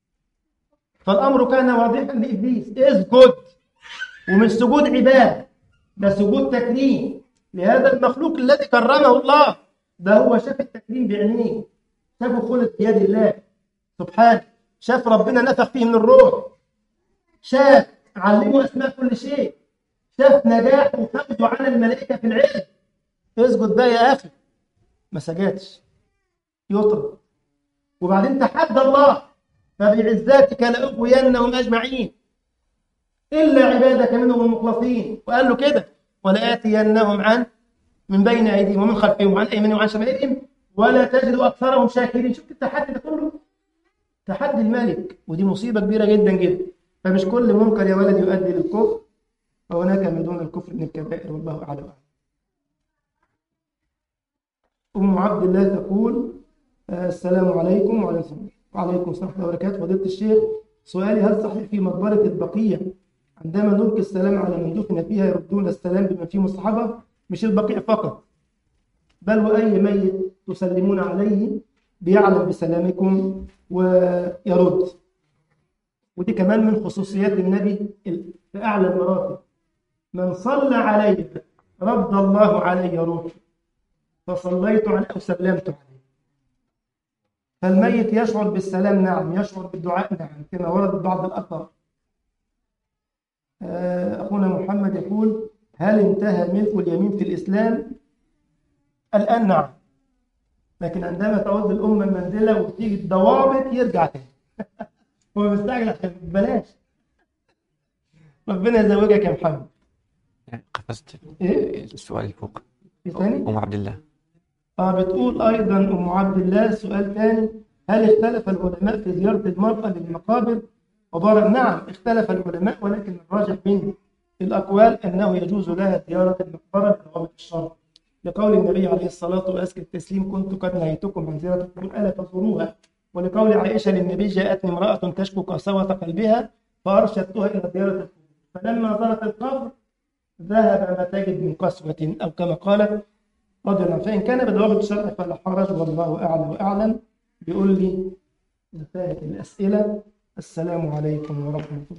فالأمر كان واضحا لإبليس اسجد ومش سجود عبادة ده سجود تكريم لهذا المخلوق الذي كرمه الله ده هو شاف التكريم بعينيه شافه خلق بيد الله سبحانه شاف ربنا نفخ فيه من الروح شاف علمه اسماء كل شيء شاف نجاح وفقده على الملائكه في العلم اسجد بقى يا اخي ما سجدش يطرد وبعدين تحدى الله فبعزتك لاغوينهم اجمعين الا عبادك منهم المخلصين وقال له كده ولاتينهم عن من بين ايديهم ومن خلفهم وعن ايمانهم وعن شمائلهم ولا تجد اكثرهم شاكرين شفت التحدي ده كله تحدي الملك ودي مصيبه كبيره جدا جدا فمش كل منكر يا ولد يؤدي للكفر وهناك ما دون الكفر من الكبائر والله اعلم ام عبد الله تقول آه، السلام عليكم وعليكم وعليكم السلام ورحمه الله وبركاته فضيله الشيخ سؤالي هل صحيح في مقبره البقيع عندما نلقي السلام على من دفن فيها يردون السلام بما فيه مصحبه مش البقيع فقط بل وأي ميت تسلمون عليه بيعلم بسلامكم ويرد ودي كمان من خصوصيات النبي في أعلى المراتب من صلى علي رد الله علي روحي فصليت عليه وسلمت عليه فالميت يشعر بالسلام نعم يشعر بالدعاء نعم كما ورد بعض الأثر آه، أخونا محمد يقول هل انتهى ملك اليمين في الإسلام الآن نعم لكن عندما تعود الأمة المنزلة وتيجي الضوابط يرجع تاني هو مستعجل عشان بلاش ربنا يزوجك يا محمد قفزت إيه؟ السؤال اللي فوق في ثاني؟ أم عبد الله اه بتقول أيضا أم عبد الله سؤال ثاني هل اختلف العلماء في زيارة المرأة للمقابر وبار نعم اختلف العلماء ولكن الراجح من الأقوال أنه يجوز لها زيارة المقبرة بضوابط الشرع لقول النبي عليه الصلاة وأزكى التسليم كنت قد نهيتكم عن زيارة القبور ألا تزوروها ولقول عائشة للنبي جاءتني امرأة تشكو قساوة قلبها فأرشدتها إلى زيارة القبور فلما زارت القبر ذهب ما تجد من قسوة أو كما قالت رضي الله عنه فإن كان بضوابط الشرع فلا حرج والله أعلى وأعلم بيقول لي انتهت الأسئلة السلام عليكم ورحمة الله